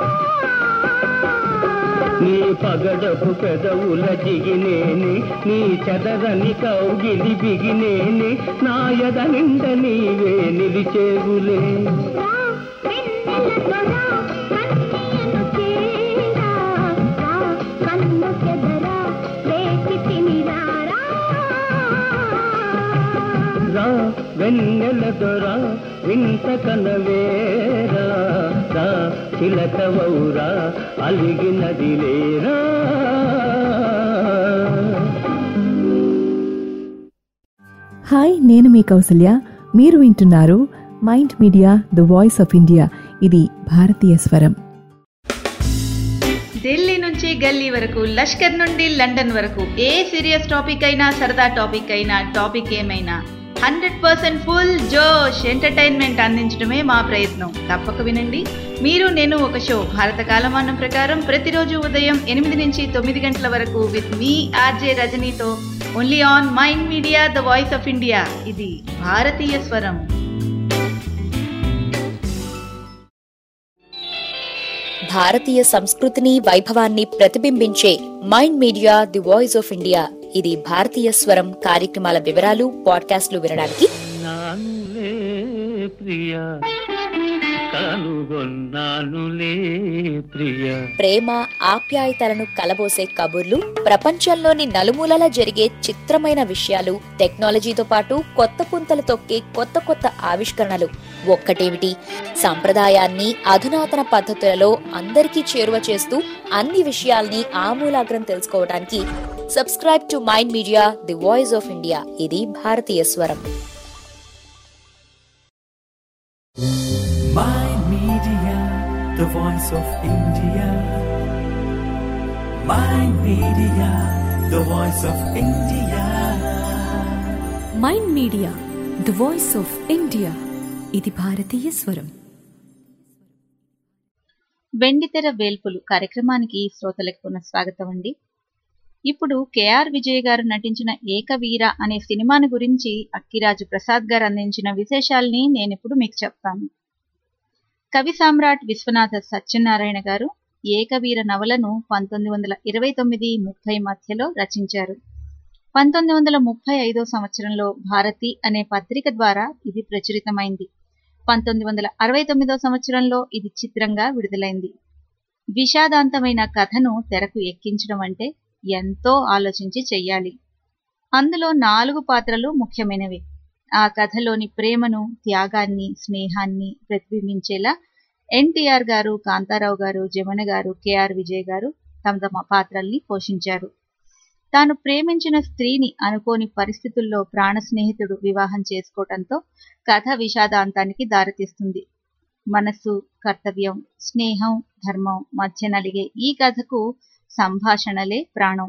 నీ పగడపు పెదవుల జిగినేని నీ చదరని కౌగిలి బిగినేని నా యద నిండ నీవే నిలిచేవులే రా వెన్నెల దొరా కన్నీయను చేరా రా కన్ను చెదరా రేసి తినిరారా రా వెన్నెల దొరా వింత కనవేరా రా చిలకవౌరా అలిగినది లేరా హాయ్ నేను మీ కౌసల్య మీరు వింటున్నారు mind media the voice of India ఇది భారతీయ స్వరం ఢిల్లీ నుంచి గల్లీ వరకు లష్కర్ నుండి లండన్ వరకు ఏ సీరియస్ టాపిక్ అయినా సరదా టాపిక్ అయినా టాపిక్ ఏమైనా హండ్రెడ్ పర్సెంట్ ఫుల్ జోష్ ఎంటర్టైన్మెంట్ అందించడమే మా ప్రయత్నం తప్పక వినండి మీరు నేను ఒక షో భారత కాలమానం ప్రకారం ప్రతిరోజు ఉదయం ఎనిమిది నుంచి తొమ్మిది గంటల వరకు విత్ మీ ఆర్జే రజనీతో only on mind media the voice of India ఇది భారతీయ స్వరం భారతీయ సంస్కృతిని వైభవాన్ని ప్రతిబింబించే mind media the voice of India ఇది భారతీయ స్వరం కార్యక్రమాల వివరాలు పాడ్కాస్ట్లు వినడానికి నానులే ప్రియ కనుగొన్నానులే ప్రియ ప్రేమ ఆప్యాయతలను కలబోసే కబుర్లు ప్రపంచంలోని నలుమూలలా జరిగే చిత్రమైన విషయాలు టెక్నాలజీతో పాటు కొత్త పుంతలు తొక్కే కొత్త కొత్త ఆవిష్కరణలు ఒక్కటేమిటి సంప్రదాయాన్ని అధునాతన పద్ధతులలో అందరికీ చేరువ చేస్తూ అన్ని విషయాల్ని ఆమూలాగ్రం తెలుసుకోవడానికి subscribe to mind media the voice of India ఇది భారతీయ స్వరం Mind Media, the voice of India. Mind Media, the voice of India. Mind media the voice of India ఇది భారతీయ స్వరం వెండితెర వేల్పులు కార్యక్రమానికి శ్రోతలకు పునః స్వాగతం అండి ఇప్పుడు కేఆర్ విజయ్ గారు నటించిన ఏకవీర అనే సినిమాని గురించి అక్కిరాజు ప్రసాద్ గారు అందించిన విశేషాల్ని నేనిప్పుడు మీకు చెప్తాను కవి సామ్రాట్ విశ్వనాథ సత్యనారాయణ గారు ఏకవీర నవలను పంతొమ్మిది వందల ఇరవై తొమ్మిది ముప్పై మధ్యలో రచించారు పంతొమ్మిది వందల ముప్పై ఐదో సంవత్సరంలో భారతి అనే పత్రిక ద్వారా ఇది ప్రచురితమైంది పంతొమ్మిది వందల అరవై తొమ్మిదో సంవత్సరంలో ఇది చిత్రంగా విడుదలైంది విషాదాంతమైన కథను తెరకు ఎక్కించడం అంటే ఎంతో ఆలోచించి చెయ్యాలి అందులో నాలుగు పాత్రలు ముఖ్యమైనవి ఆ కథలోని ప్రేమను త్యాగాన్ని స్నేహాన్ని ప్రతిబింబించేలా ఎన్టీఆర్ గారు కాంతారావు గారు జమున గారు కేఆర్ విజయ్ గారు తమ తమ పాత్రల్ని పోషించారు తాను ప్రేమించిన స్త్రీని అనుకోని పరిస్థితుల్లో ప్రాణ స్నేహితుడు వివాహం చేసుకోవటంతో కథ విషాదాంతానికి దారితీస్తుంది మనస్సు కర్తవ్యం స్నేహం ధర్మం మధ్య నలిగే ఈ కథకు సంభాషణలే ప్రాణం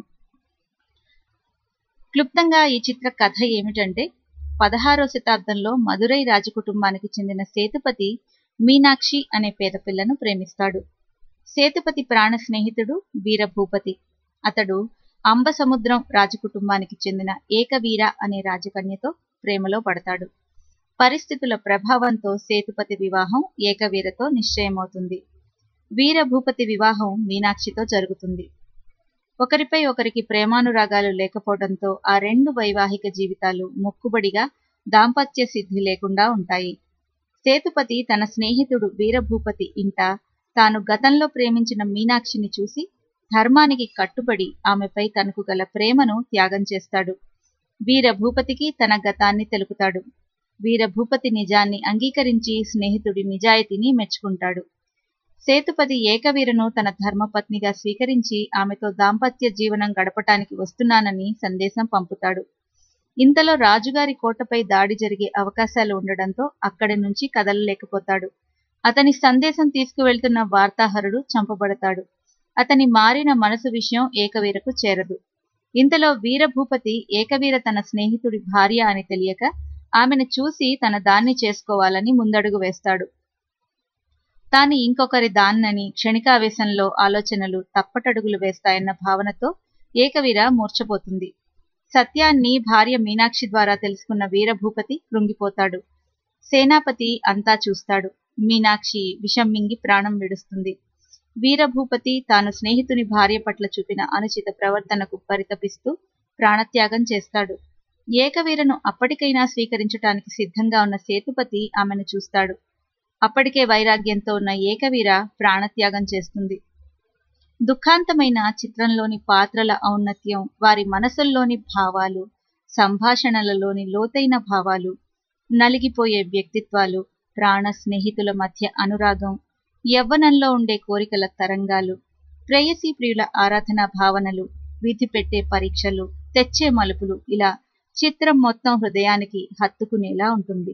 క్లుప్తంగా ఈ చిత్ర కథ ఏమిటంటే పదహారో శతాబ్దంలో మదురై రాజకుటుంబానికి చెందిన సేతుపతి మీనాక్షి అనే పేద పిల్లను ప్రేమిస్తాడు సేతుపతి ప్రాణ స్నేహితుడు వీరభూపతి అతడు అంబసముద్రం రాజకుటుంబానికి చెందిన ఏకవీర అనే రాజకన్యతో ప్రేమలో పడతాడు పరిస్థితుల ప్రభావంతో సేతుపతి వివాహం ఏకవీరతో నిశ్చయమవుతుంది వీరభూపతి వివాహం మీనాక్షితో జరుగుతుంది ఒకరిపై ఒకరికి ప్రేమానురాగాలు లేకపోవడంతో ఆ రెండు వైవాహిక జీవితాలు మొక్కుబడిగా దాంపత్య సిద్ధి లేకుండా ఉంటాయి సేతుపతి తన స్నేహితుడు వీరభూపతి ఇంట తాను గతంలో ప్రేమించిన మీనాక్షిని చూసి ధర్మానికి కట్టుబడి ఆమెపై తనకు గల ప్రేమను త్యాగం చేస్తాడు వీరభూపతికి తన గతాన్ని తెలుపుతాడు వీరభూపతి నిజాన్ని అంగీకరించి స్నేహితుడి నిజాయితీని మెచ్చుకుంటాడు సేతుపతి ఏకవీరను తన ధర్మపత్నిగా స్వీకరించి ఆమెతో దాంపత్య జీవనం గడపటానికి వస్తున్నానని సందేశం పంపుతాడు ఇంతలో రాజుగారి కోటపై దాడి జరిగే అవకాశాలు ఉండడంతో అక్కడి నుంచి కదలలేకపోతాడు అతని సందేశం తీసుకువెళ్తున్న వార్తాహరుడు చంపబడతాడు అతని మారిన మనసు విషయం ఏకవీరకు చేరదు ఇంతలో వీరభూపతి ఏకవీర తన స్నేహితుడి భార్య అని తెలియక ఆమెను చూసి తన దాన్ని చేసుకోవాలని ముందడుగు వేస్తాడు తాను ఇంకొకరి దాన్నని క్షణికావేశంలో ఆలోచనలు తప్పటడుగులు వేస్తాయన్న భావనతో ఏకవీర మూర్ఛపోతుంది సత్యాన్ని భార్య మీనాక్షి ద్వారా తెలుసుకున్న వీరభూపతి కృంగిపోతాడు సేనాపతి అంతా చూస్తాడు మీనాక్షి విషం మింగి ప్రాణం విడుస్తుంది వీరభూపతి తాను స్నేహితుని భార్య పట్ల చూపిన అనుచిత ప్రవర్తనకు పరితపిస్తూ ప్రాణత్యాగం చేస్తాడు ఏకవీరను అప్పటికైనా స్వీకరించటానికి సిద్ధంగా ఉన్న సేతుపతి ఆమెను చూస్తాడు అప్పటికే వైరాగ్యంతో ఉన్న ఏకవీర ప్రాణత్యాగం చేస్తుంది దుఃఖాంతమైన చిత్రంలోని పాత్రల ఔన్నత్యం వారి మనసుల్లోని భావాలు సంభాషణలలోని లోతైన భావాలు నలిగిపోయే వ్యక్తిత్వాలు ప్రాణ స్నేహితుల మధ్య అనురాగం యవ్వనంలో ఉండే కోరికల తరంగాలు ప్రేయసీ ప్రియుల ఆరాధనా భావనలు విధి పెట్టే పరీక్షలు తెచ్చే మలుపులు ఇలా చిత్రం మొత్తం హృదయానికి హత్తుకునేలా ఉంటుంది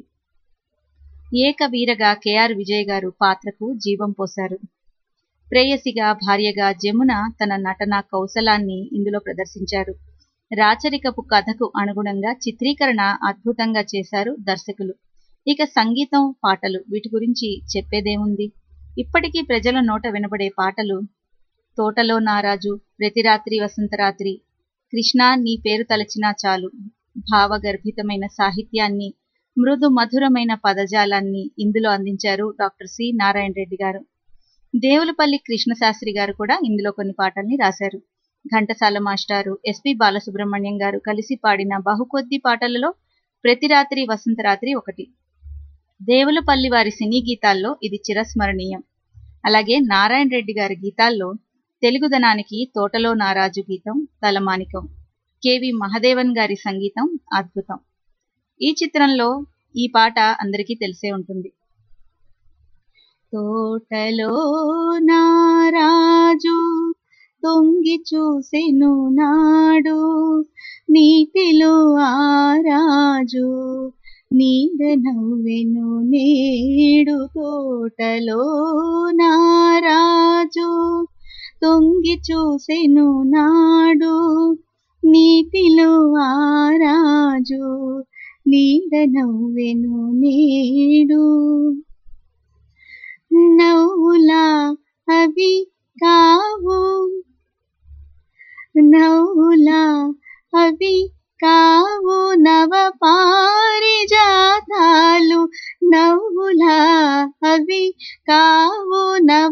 ఏకవీరగా కెఆర్ విజయ్ గారు పాత్రకు జీవం పోశారు ప్రేయసిగా భార్యగా జమున తన నటన కౌశలాన్ని ఇందులో ప్రదర్శించారు రాచరికపు కథకు అనుగుణంగా చిత్రీకరణ అద్భుతంగా చేశారు దర్శకులు ఇక సంగీతం పాటలు వీటి గురించి చెప్పేదేముంది ఇప్పటికీ ప్రజల నోట వినబడే పాటలు తోటలో నారాజు ప్రతిరాత్రి వసంతరాత్రి కృష్ణ నీ పేరు తలచినా చాలు భావగర్భితమైన సాహిత్యాన్ని మృదు మధురమైన పదజాలాన్ని ఇందులో అందించారు డాక్టర్ సి నారాయణ రెడ్డి గారు దేవులపల్లి కృష్ణశాస్త్రి గారు కూడా ఇందులో కొన్ని పాటల్ని రాశారు ఘంటసాల మాస్టారు ఎస్పి బాలసుబ్రహ్మణ్యం గారు కలిసి పాడిన బహుకొద్ది పాటలలో ప్రతి రాత్రి వసంతరాత్రి ఒకటి దేవులపల్లి వారి సినీ గీతాల్లో ఇది చిరస్మరణీయం అలాగే నారాయణ రెడ్డి గారి గీతాల్లో తెలుగుదనానికి తోటలో నారాజు గీతం తలమానికం కెవి మహదేవన్ గారి సంగీతం అద్భుతం ఈ చిత్రంలో ఈ పాట అందరికీ తెలిసే ఉంటుంది తోటలో నారాజు తొంగి చూసెను నాడు నీటిలో ఆరాజు నీడ నవ్వెను నేడు తోటలో నారాజు తొంగి చూసెను నాడు నీటిలో ఆరాజు నీడ నవ్వెను నేడు నవ్వులా అవి కావు నవ్వులా అవి కావు నవ పారిజాతాలు నవ్వులా అవి కావు నవ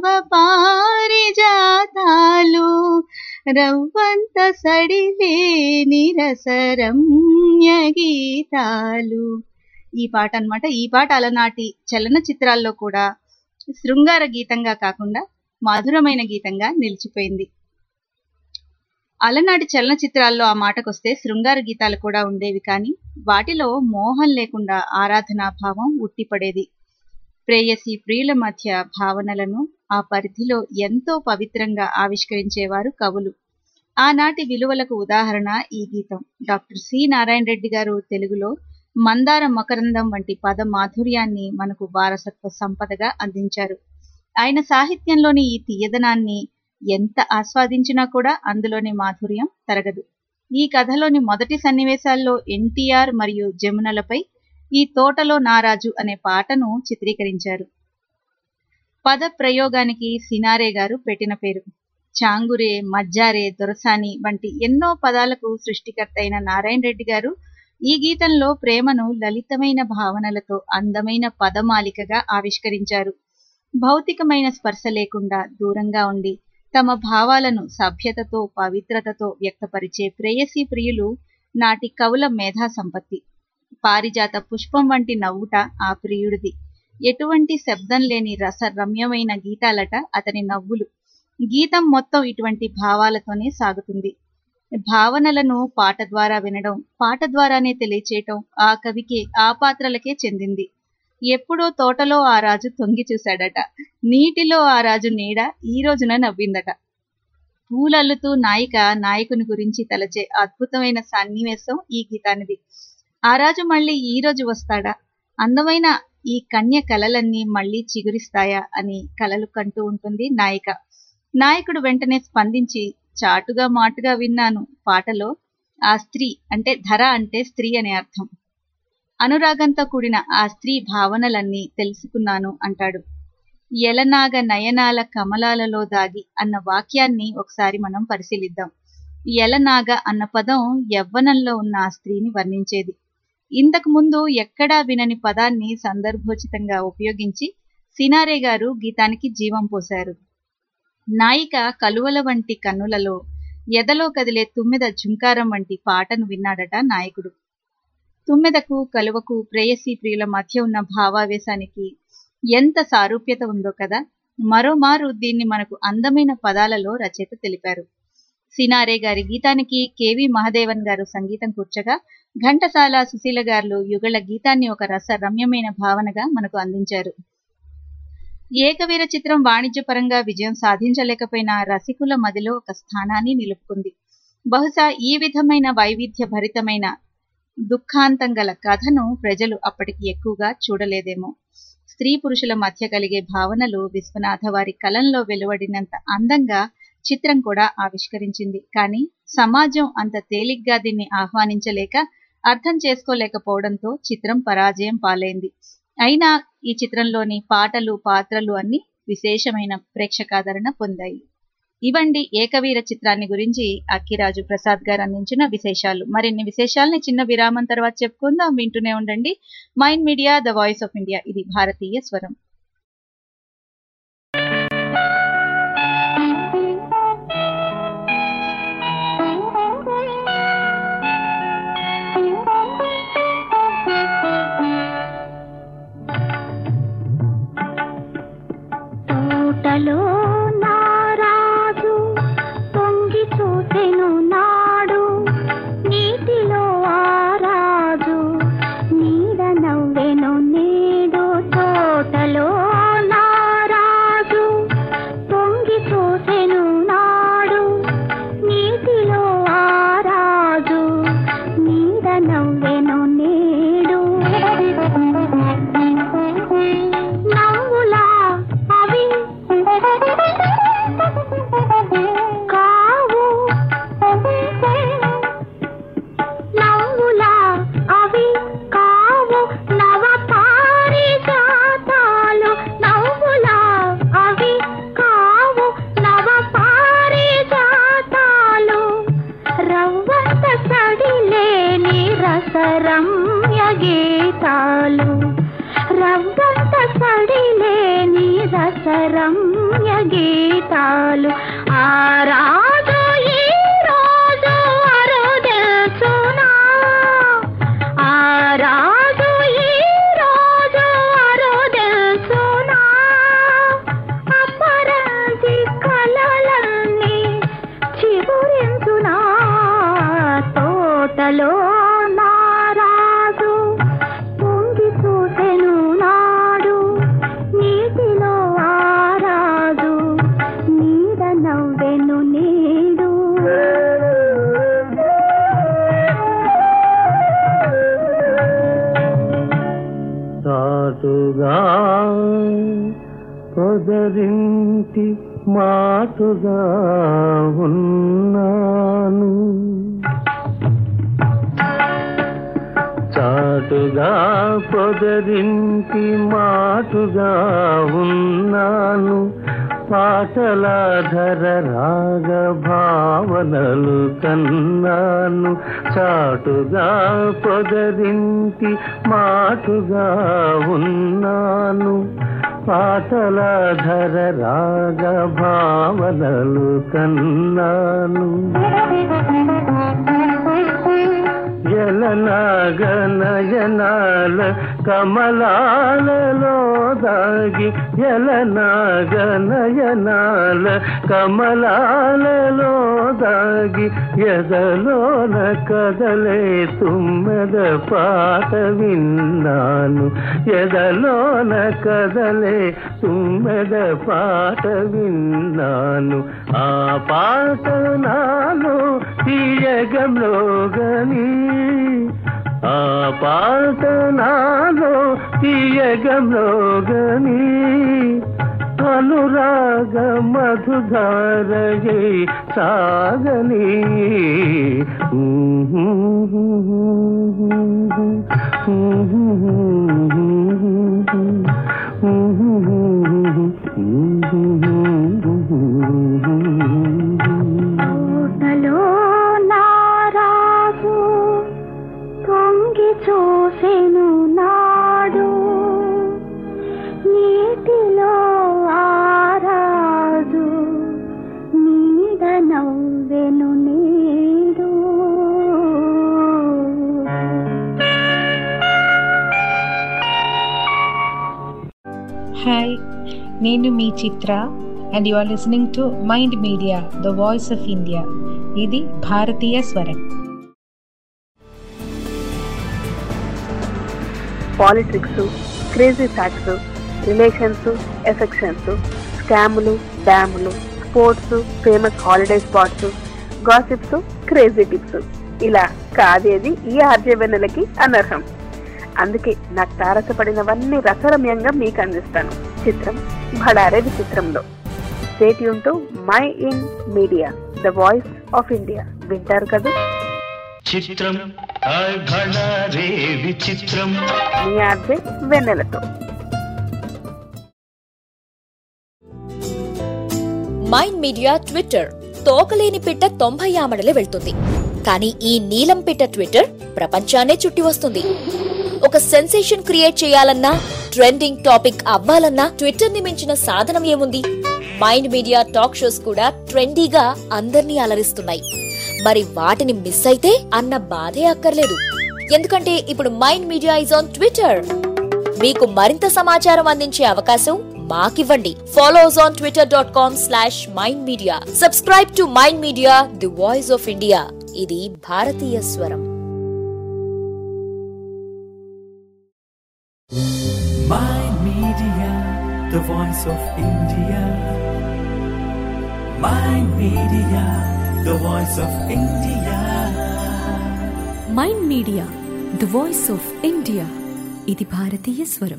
పారిజాతాలు రవ్వంత సడిలేని రసరమ్య గీతాలు ఈ పాట అన్నమాట ఈ పాట అలనాటి చలన చిత్రాల్లో కూడా శృంగార గీతంగా కాకుండా మధురమైన గీతంగా నిలిచిపోయింది అలనాటి చలనచిత్రాల్లో ఆ మాటకొస్తే శృంగార గీతాలు కూడా ఉండేవి కానీ వాటిలో మోహం లేకుండా ఆరాధనా భావం ఉట్టిపడేది ప్రేయసి ప్రియుల మధ్య భావనలను ఆ పరిధిలో ఎంతో పవిత్రంగా ఆవిష్కరించేవారు కవులు ఆనాటి విలువలకు ఉదాహరణ ఈ గీతం డాక్టర్ సి నారాయణ రెడ్డి గారు తెలుగులో మందార మకరందం వంటి పద మాధుర్యాన్ని మనకు వారసత్వ సంపదగా అందించారు ఆయన సాహిత్యంలోని ఈ తీయదనాన్ని ఎంత ఆస్వాదించినా కూడా అందులోని మాధుర్యం తరగదు ఈ కథలోని మొదటి సన్నివేశాల్లో ఎన్టీఆర్ మరియు జమునలపై ఈ తోటలో నారాజు అనే పాటను చిత్రీకరించారు పద ప్రయోగానికి సినారే గారు పెట్టిన పేరు చాంగురే మజ్జారే దొరసాని వంటి ఎన్నో పదాలకు సృష్టికర్త అయిన నారాయణ రెడ్డి గారు ఈ గీతంలో ప్రేమను లలితమైన భావనలతో అందమైన పదమాలికగా ఆవిష్కరించారు భౌతికమైన స్పర్శ లేకుండా దూరంగా ఉండి తమ భావాలను సభ్యతతో పవిత్రతతో వ్యక్తపరిచే ప్రేయసీ ప్రియులు నాటి కవుల మేధా సంపత్తి పారిజాత పుష్పం వంటి నవ్వుట ఆ ప్రియుడిది ఎటువంటి శబ్దం లేని రస రమ్యమైన గీతాలట అతని నవ్వులు గీతం మొత్తం ఇటువంటి భావాలతోనే సాగుతుంది భావనలను పాట ద్వారా వినడం పాట ద్వారానే తెలియచేయటం ఆ కవికి ఆ పాత్రలకే చెందింది ఎప్పుడో తోటలో ఆ రాజు తొంగి చూశాడట నీటిలో ఆ రాజు నీడ ఈ రోజున నవ్విందట పూలల్లుతూ నాయిక నాయకుని గురించి తలచే అద్భుతమైన సన్నివేశం ఈ గీతానిది ఆ రాజు మళ్ళీ ఈ రోజు వస్తాడా అందమైన ఈ కన్య కలలన్నీ మళ్ళీ చిగురిస్తాయా అని కలలు కంటూ ఉంటుంది నాయిక నాయకుడు వెంటనే స్పందించి చాటుగా మాటుగా విన్నాను పాటలో ఆ స్త్రీ అంటే ధర అంటే స్త్రీ అనే అర్థం అనురాగంతో కూడిన ఆ స్త్రీ భావనలన్నీ తెలుసుకున్నాను అంటాడు ఎలనాగ నయనాల కమలాలలో దాగి అన్న వాక్యాన్ని ఒకసారి మనం పరిశీలిద్దాం ఎలనాగ అన్న పదం యవ్వనంలో ఉన్న ఆ స్త్రీని వర్ణించేది ఇంతకు ముందు ఎక్కడా వినని పదాన్ని సందర్భోచితంగా ఉపయోగించి సినారే గారు గీతానికి జీవం పోశారు నాయిక కలువల వంటి కన్నులలో ఎదలో కదిలే తుమ్మెద ఝుంకారం వంటి పాటను విన్నాడట నాయకుడు తుమ్మెదకు కలువకు ప్రేయసీ ప్రియుల మధ్య ఉన్న భావావేశానికి ఎంత సారూప్యత ఉందో కదా మరోమారు దీన్ని మనకు అందమైన పదాలలో రచయిత తెలిపారు సినారే గారి గీతానికి కెవి మహదేవన్ గారు సంగీతం కూర్చగా ఘంటసాల సుశీల గారు యుగళ గీతాన్ని ఒక రస రమ్యమైన భావనగా మనకు అందించారు ఏకవీర చిత్రం వాణిజ్యపరంగా విజయం సాధించలేకపోయిన రసికుల మదిలో ఒక స్థానాన్ని నిలుపుకుంది బహుశా ఈ విధమైన వైవిధ్య భరితమైన దుఃఖాంతం గల కథను ప్రజలు అప్పటికి ఎక్కువగా చూడలేదేమో స్త్రీ పురుషుల మధ్య కలిగే భావనలు విశ్వనాథ వారి కలంలో వెలువడినంత అందంగా చిత్రం కూడా ఆవిష్కరించింది కానీ సమాజం అంత తేలిగ్గా దీన్ని ఆహ్వానించలేక అర్థం చేసుకోలేకపోవడంతో చిత్రం పరాజయం పాలైంది అయినా ఈ చిత్రంలోని పాటలు పాత్రలు అన్ని విశేషమైన ప్రేక్షకాదరణ పొందాయి ఇవండి ఏకవీర చిత్రాన్ని గురించి అక్కిరాజు ప్రసాద్ గారు అందించిన విశేషాలు మరిన్ని విశేషాలని చిన్న విరామం తర్వాత చెప్పుకుందాం వింటూనే ఉండండి mind media the voice of India ఇది భారతీయ స్వరం తోటలో నారాజు పొంగి చూసెను నాడు నీటిలో ఆరాజు నీడ నవ్వెను నేడు తోటలో నారాజు పొంగి చూసెను నాడు నీటిలో ఆరాజు నీడ నవ్వెను నేడు నవ్వులా అవి కావు నవ్వులా అవి కావు నవ పారిజాతాలు నవ్వులా అవి కావు నవ పారిజాతాలు రవ్వంత సడిలేని రసరమ్య గీతాలు రవ్వంత సడిలేని రసరమ్య గీతాలు ఆ రాజు ఈ రోజు అరుదెల్చునా ఆ రాజు ఈ రోజు అరుదెల్చునా అపరాజి కలలన్నీ చిగురించునా తోటలో నారాజు పొంగి చూసెను నాడు నీటిలో ఆరాజు చాటుగా పొదరింటి మాటుగా ఉన్నాను చాటుగా పొదరింటి మాటుగా ఉన్నాను పాటల ధర రాగ భావనలు కన్నాను చాటుగా పొదరింటి మాటుగా ఉన్నాను పాటల ధర రాగ భావనలు కన్నాను ఎలనాగనయనాల కమలాలలో దాగి ఎలనాగనయనాల కమలాలలో దాగి ఎదలోన కదలే తుమ్మెద పాట విన్నాను ఎదలోన కదలే తుమ్మెద పాట విన్నాను ఆ పాట నాలో తీయగంలోగని ఆ పాట నాలో తీయగంలోగని అనురాగ మధుధారయే సాగని ఊటలో నారాజు తొంగి చూసెను నాడు నీటిలో ఆరాజు నీడ నవ్వెను నీడు హాయ్ నేను మీ Chitra and you are listening to mind media the voice of India ఇది భారతీయ స్వరం politics crazy facts relations affections స్కాములు డ్యాములు sports famous holiday spots gossips crazy tips ఇలా కాదేది ఈ ఆర్జవెన్నెలకి అనర్హం అందుకే నాకు తారసపడినవన్నీ రసరమ్యంగా మీకు అందిస్తాను చిత్రం భడారే విచిత్రంలో స్టేట్ యూన్ mind media the voice of India వింటారు కదా చిత్రం హాయ్ భళా రే విచిత్రం మీ ఆర్జే వెన్నెలతో మైండ్ మీడియా ట్విట్టర్ తోకలేని పిట్ట తొంభై ఆమడలే వెళ్తుంది కానీ ఈ నీలం పిట్ట ట్విట్టర్ ప్రపంచాన్నే చుట్టి వస్తుంది ఒక సెన్సేషన్ క్రియేట్ చేయాలన్నా ట్రెండింగ్ టాపిక్ అవ్వాలన్నా ట్విట్టర్ ని మించిన సాధనం ఏముంది మైండ్ మీడియా టాక్ షోస్ కూడా ట్రెండీగా అందర్నీ అలరిస్తున్నాయి మరి వాటిని మిస్ అయితే అన్న బాధే అక్కర్లేదు ఎందుకంటే ఇప్పుడు mind media is on Twitter మీకు మరింత సమాచారం అందించే అవకాశం మాకివ్వండి follow us on Twitter dot com slash mind media subscribe to mind media the voice of India ఇది భారతీయ స్వరం Mind Media, the voice of India. Mind Media, the voice of India. Mind media the voice of India ఇది భారతీయ స్వరం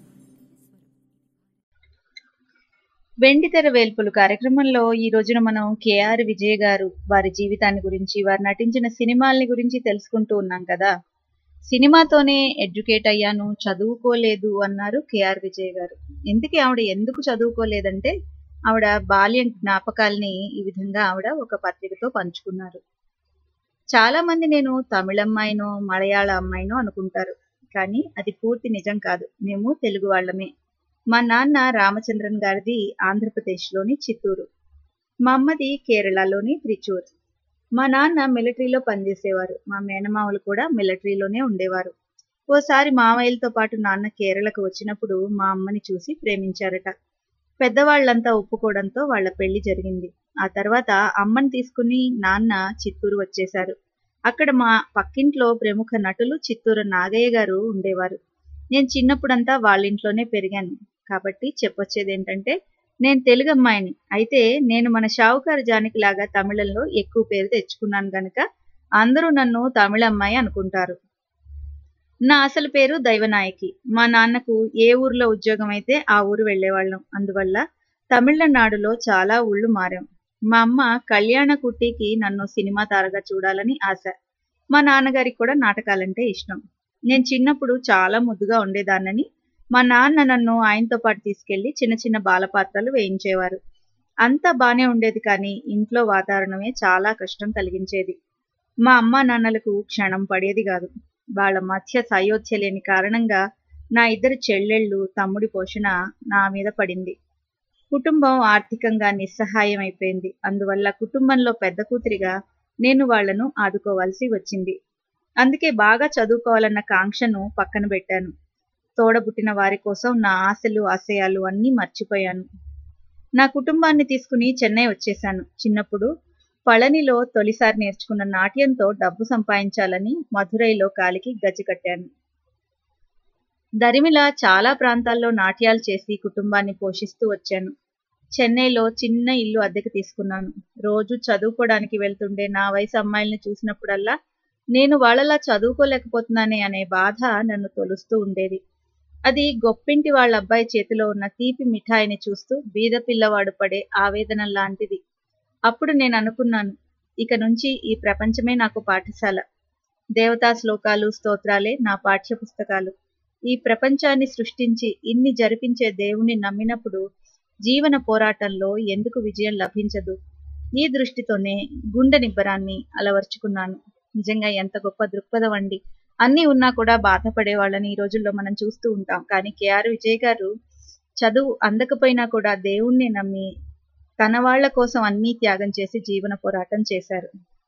వెండితెర వేల్పులు కార్యక్రమంలో ఈ రోజున మనం కేఆర్ విజయ్ గారు వారి జీవితాన్ని గురించి వారు నటించిన సినిమాల్ని గురించి తెలుసుకుంటూ ఉన్నాం కదా సినిమాతోనే ఎడ్యుకేట్ అయ్యాను చదువుకోలేదు అన్నారు కేఆర్ విజయ్ గారు ఇంతకీ ఆవిడ ఎందుకు చదువుకోలేదంటే ఆవిడ బాల్యం జ్ఞాపకాల్ని ఈ విధంగా ఆవిడ ఒక పత్రికతో పంచుకున్నారు చాలా మంది నేను తమిళ అమ్మాయినో మలయాళ అమ్మాయినో అనుకుంటారు కానీ అది పూర్తి నిజం కాదు మేము తెలుగు వాళ్ళమే మా నాన్న రామచంద్రన్ గారిది ఆంధ్రప్రదేశ్లోని చిత్తూరు మా అమ్మది కేరళలోని త్రిచూర్ మా నాన్న మిలిటరీలో పనిచేసేవారు మా మేనమామలు కూడా మిలిటరీలోనే ఉండేవారు ఓసారి మామయ్యలతో పాటు నాన్న కేరళకు వచ్చినప్పుడు మా అమ్మని చూసి ప్రేమించారట పెద్దవాళ్లంతా ఒప్పుకోవడంతో వాళ్ళ పెళ్లి జరిగింది ఆ తర్వాత అమ్మని తీసుకుని నాన్న చిత్తూరు వచ్చేశారు అక్కడ మా పక్కింట్లో ప్రముఖ నటులు చిత్తూరు నాగయ్య గారు ఉండేవారు నేను చిన్నప్పుడంతా వాళ్ళ ఇంట్లోనే పెరిగాను కాబట్టి చెప్పొచ్చేది ఏంటంటే నేను తెలుగు అమ్మాయిని అయితే నేను మన షావుకారు జానకి లాగా తమిళంలో ఎక్కువ పేరు తెచ్చుకున్నాను గనక అందరూ నన్ను తమిళ అమ్మాయి అనుకుంటారు నా అసలు పేరు దైవనాయకి మా నాన్నకు ఏ ఊర్లో ఉద్యోగం అయితే ఆ ఊరు వెళ్ళేవాళ్ళం అందువల్ల తమిళనాడులో చాలా ఊళ్ళు మారాం మా అమ్మ కళ్యాణ కుట్టికి నన్ను సినిమా తారగా చూడాలని ఆశ మా నాన్నగారికి కూడా నాటకాలంటే ఇష్టం నేను చిన్నప్పుడు చాలా ముద్దుగా ఉండేదాన్నని మా నాన్న నన్ను ఆయనతో పాటు తీసుకెళ్లి చిన్న చిన్న బాలపాత్రలు వేయించేవారు అంతా బానే ఉండేది కానీ ఇంట్లో వాతావరణమే చాలా కష్టం కలిగించేది మా అమ్మా నాన్నలకు క్షణం పడేది కాదు వాళ్ళ మధ్య సయోధ్య లేని కారణంగా నా ఇద్దరు చెల్లెళ్ళు తమ్ముడి పోషణ నా మీద పడింది కుటుంబం ఆర్థికంగా నిస్సహాయం అయిపోయింది అందువల్ల కుటుంబంలో పెద్ద కూతురిగా నేను వాళ్లను ఆదుకోవాల్సి వచ్చింది అందుకే బాగా చదువుకోవాలన్న కాంక్షను పక్కన పెట్టాను తోడబుట్టిన వారి కోసం నా ఆశలు ఆశయాలు అన్నీ మర్చిపోయాను నా కుటుంబాన్ని తీసుకుని చెన్నై వచ్చేశాను చిన్నప్పుడు పళనిలో తొలిసారి నేర్చుకున్న నాట్యంతో డబ్బు సంపాదించాలని మధురైలో కాలికి గజ్జి కట్టాను దరిమిల చాలా ప్రాంతాల్లో నాట్యాలు చేసి కుటుంబాన్ని పోషిస్తూ వచ్చాను చెన్నైలో చిన్న ఇల్లు అద్దెకు తీసుకున్నాను రోజు చదువుకోవడానికి వెళ్తుండే నా వయసు అమ్మాయిల్ని చూసినప్పుడల్లా నేను వాళ్ళలా చదువుకోలేకపోతున్నానే అనే బాధ నన్ను తొలుస్తూ ఉండేది అది గొప్పింటి వాళ్ళ అబ్బాయి చేతిలో ఉన్న తీపి మిఠాయిని చూస్తూ బీద పిల్లవాడు పడే ఆవేదన లాంటిది అప్పుడు నేను అనుకున్నాను ఇక నుంచి ఈ ప్రపంచమే నాకు పాఠశాల దేవతా శ్లోకాలు స్తోత్రాలే నా పాఠ్య పుస్తకాలు ఈ ప్రపంచాన్ని సృష్టించి ఇన్ని జరిపించే దేవుణ్ణి నమ్మినప్పుడు జీవన పోరాటంలో ఎందుకు విజయం లభించదు ఈ దృష్టితోనే గుండె నిబ్బరాన్ని అలవర్చుకున్నాను నిజంగా ఎంత గొప్ప దృక్పథం అండి అన్నీ ఉన్నా కూడా బాధపడే వాళ్ళని ఈ రోజుల్లో మనం చూస్తూ ఉంటాం కానీ కేఆర్ విజయ్ గారు చదువు అందకపోయినా కూడా దేవుణ్ణి నమ్మి తన వాళ్ల కోసం అన్నీ త్యాగం చేసి జీవన పోరాటం చేశారు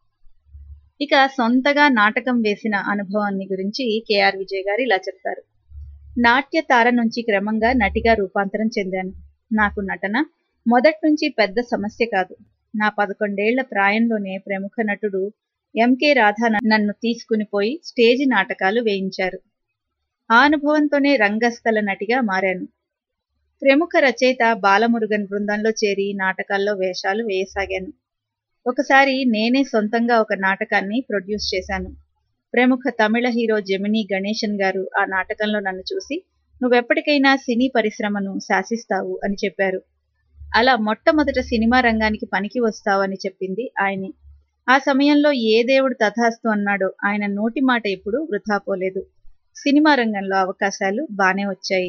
ఇక సొంతగా నాటకం వేసిన అనుభవాన్ని గురించి కేఆర్ విజయ్ గారు ఇలా చెప్తారు నాట్య తార నుంచి క్రమంగా నటిగా రూపాంతరం చెందాను నాకు నటన మొదటి నుంచి పెద్ద సమస్య కాదు నా పదకొండేళ్ల ప్రాయంలోనే ప్రముఖ నటుడు ఎంకే రాధా నన్ను తీసుకుని పోయి స్టేజి నాటకాలు వేయించారు ఆ అనుభవంతోనే రంగస్థల నటిగా మారాను ప్రముఖ రచయిత బాలమురుగన్ బృందంలో చేరి నాటకాల్లో వేషాలు వేయసాగాను ఒకసారి నేనే సొంతంగా ఒక నాటకాన్ని ప్రొడ్యూస్ చేశాను ప్రముఖ తమిళ హీరో జమినీ గణేశన్ గారు ఆ నాటకంలో నన్ను చూసి నువ్వెప్పటికైనా సినీ పరిశ్రమను శాసిస్తావు అని చెప్పారు అలా మొట్టమొదట సినిమా రంగానికి పనికి వస్తావు అని చెప్పింది ఆయనే ఆ సమయంలో ఏ దేవుడు తథాస్తు అన్నాడో ఆయన నోటి మాట ఎప్పుడు వృధా పోలేదు సినిమా రంగంలో అవకాశాలు బానే వచ్చాయి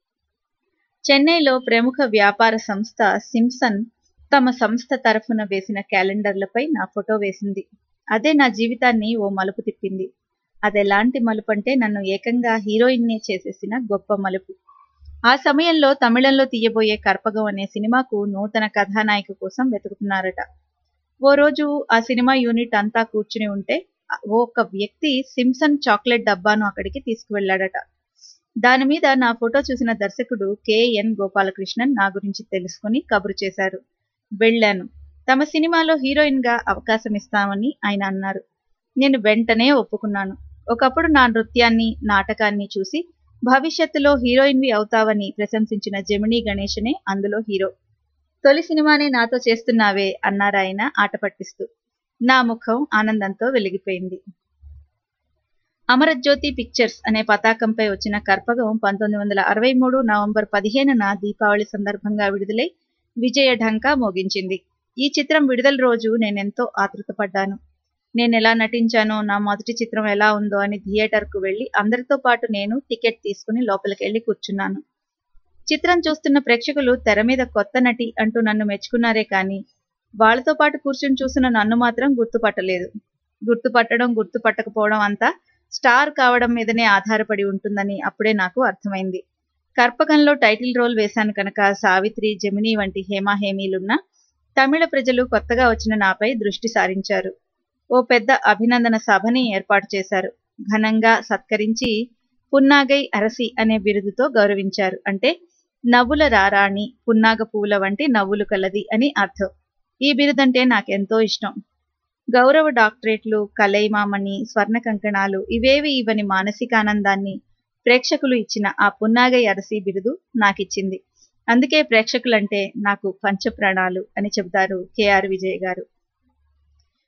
చెన్నైలో ప్రముఖ వ్యాపార సంస్థ సింప్సన్ తమ సంస్థ తరఫున వేసిన క్యాలెండర్లపై నా ఫోటో వేసింది అదే నా జీవితాన్ని ఓ మలుపు తిప్పింది అదెలాంటి మలుపు అంటే నన్ను ఏకంగా హీరోయిన్నే చేసేసిన గొప్ప మలుపు ఆ సమయంలో తమిళంలో తీయబోయే కర్పగం అనే సినిమాకు నూతన కథానాయిక కోసం వెతుకుతున్నారట ఓ రోజు ఆ సినిమా యూనిట్ అంతా కూర్చుని ఉంటే ఒక వ్యక్తి సిమ్సన్ చాక్లెట్ డబ్బాను అక్కడికి తీసుకువెళ్ళాడట దాని మీద నా ఫోటో చూసిన దర్శకుడు కెఎన్ గోపాలకృష్ణన్ నా గురించి తెలుసుకుని కబురు చేశారు వెళ్ళాను తమ సినిమాలో హీరోయిన్ గా అవకాశం ఇస్తామని ఆయన అన్నారు నేను వెంటనే ఒప్పుకున్నాను ఒకప్పుడు నా నృత్యాన్ని నాటకాన్ని చూసి భవిష్యత్తులో హీరోయిన్వి అవుతావని ప్రశంసించిన జమినీ గణేశనే అందులో హీరో తొలి సినిమానే నాతో చేస్తున్నావే అన్నారాయన ఆట పట్టిస్తూ నా ముఖం ఆనందంతో వెలిగిపోయింది అమరజ్యోతి పిక్చర్స్ అనే పతాకంపై వచ్చిన కర్పగం పంతొమ్మిది వందల అరవై మూడు నవంబర్ పదిహేనున దీపావళి సందర్భంగా విడుదలై విజయ ఢంకా మోగించింది ఈ చిత్రం విడుదల రోజు నేనెంతో ఆతృతపడ్డాను నేను ఎలా నటించానో నా మొదటి చిత్రం ఎలా ఉందో అని థియేటర్కు వెళ్లి అందరితో పాటు నేను టికెట్ తీసుకుని లోపలికి వెళ్లి కూర్చున్నాను చిత్రం చూస్తున్న ప్రేక్షకులు తెర మీద కొత్త నటి అంటూ నన్ను మెచ్చుకున్నారే కానీ వాళ్లతో పాటు కూర్చుని చూసిన నన్ను మాత్రం గుర్తుపట్టలేదు గుర్తుపట్టడం గుర్తుపట్టకపోవడం అంతా స్టార్ కావడం మీదనే ఆధారపడి ఉంటుందని అప్పుడే నాకు అర్థమైంది కర్పకంలో టైటిల్ రోల్ వేశాను కనుక సావిత్రి జమిని వంటి హేమాహేమీలున్న తమిళ ప్రజలు కొత్తగా వచ్చిన నాపై దృష్టి సారించారు ఓ పెద్ద అభినందన సభని ఏర్పాటు చేశారు ఘనంగా సత్కరించి పున్నాగై అరసి అనే బిరుదుతో గౌరవించారు అంటే నవ్వుల రారాణి పున్నాగ పూల వంటి నవ్వులు కలది అని అర్థం ఈ బిరుదంటే నాకెంతో ఇష్టం గౌరవ డాక్టరేట్లు కలైమామణి స్వర్ణ కంకణాలు ఇవేవి ఇవని మానసికానందాన్ని ప్రేక్షకులు ఇచ్చిన ఆ పున్నాగై అరసి బిరుదు నాకిచ్చింది అందుకే ప్రేక్షకులంటే నాకు పంచప్రాణాలు అని చెబుతారు కేఆర్ విజయ్ గారు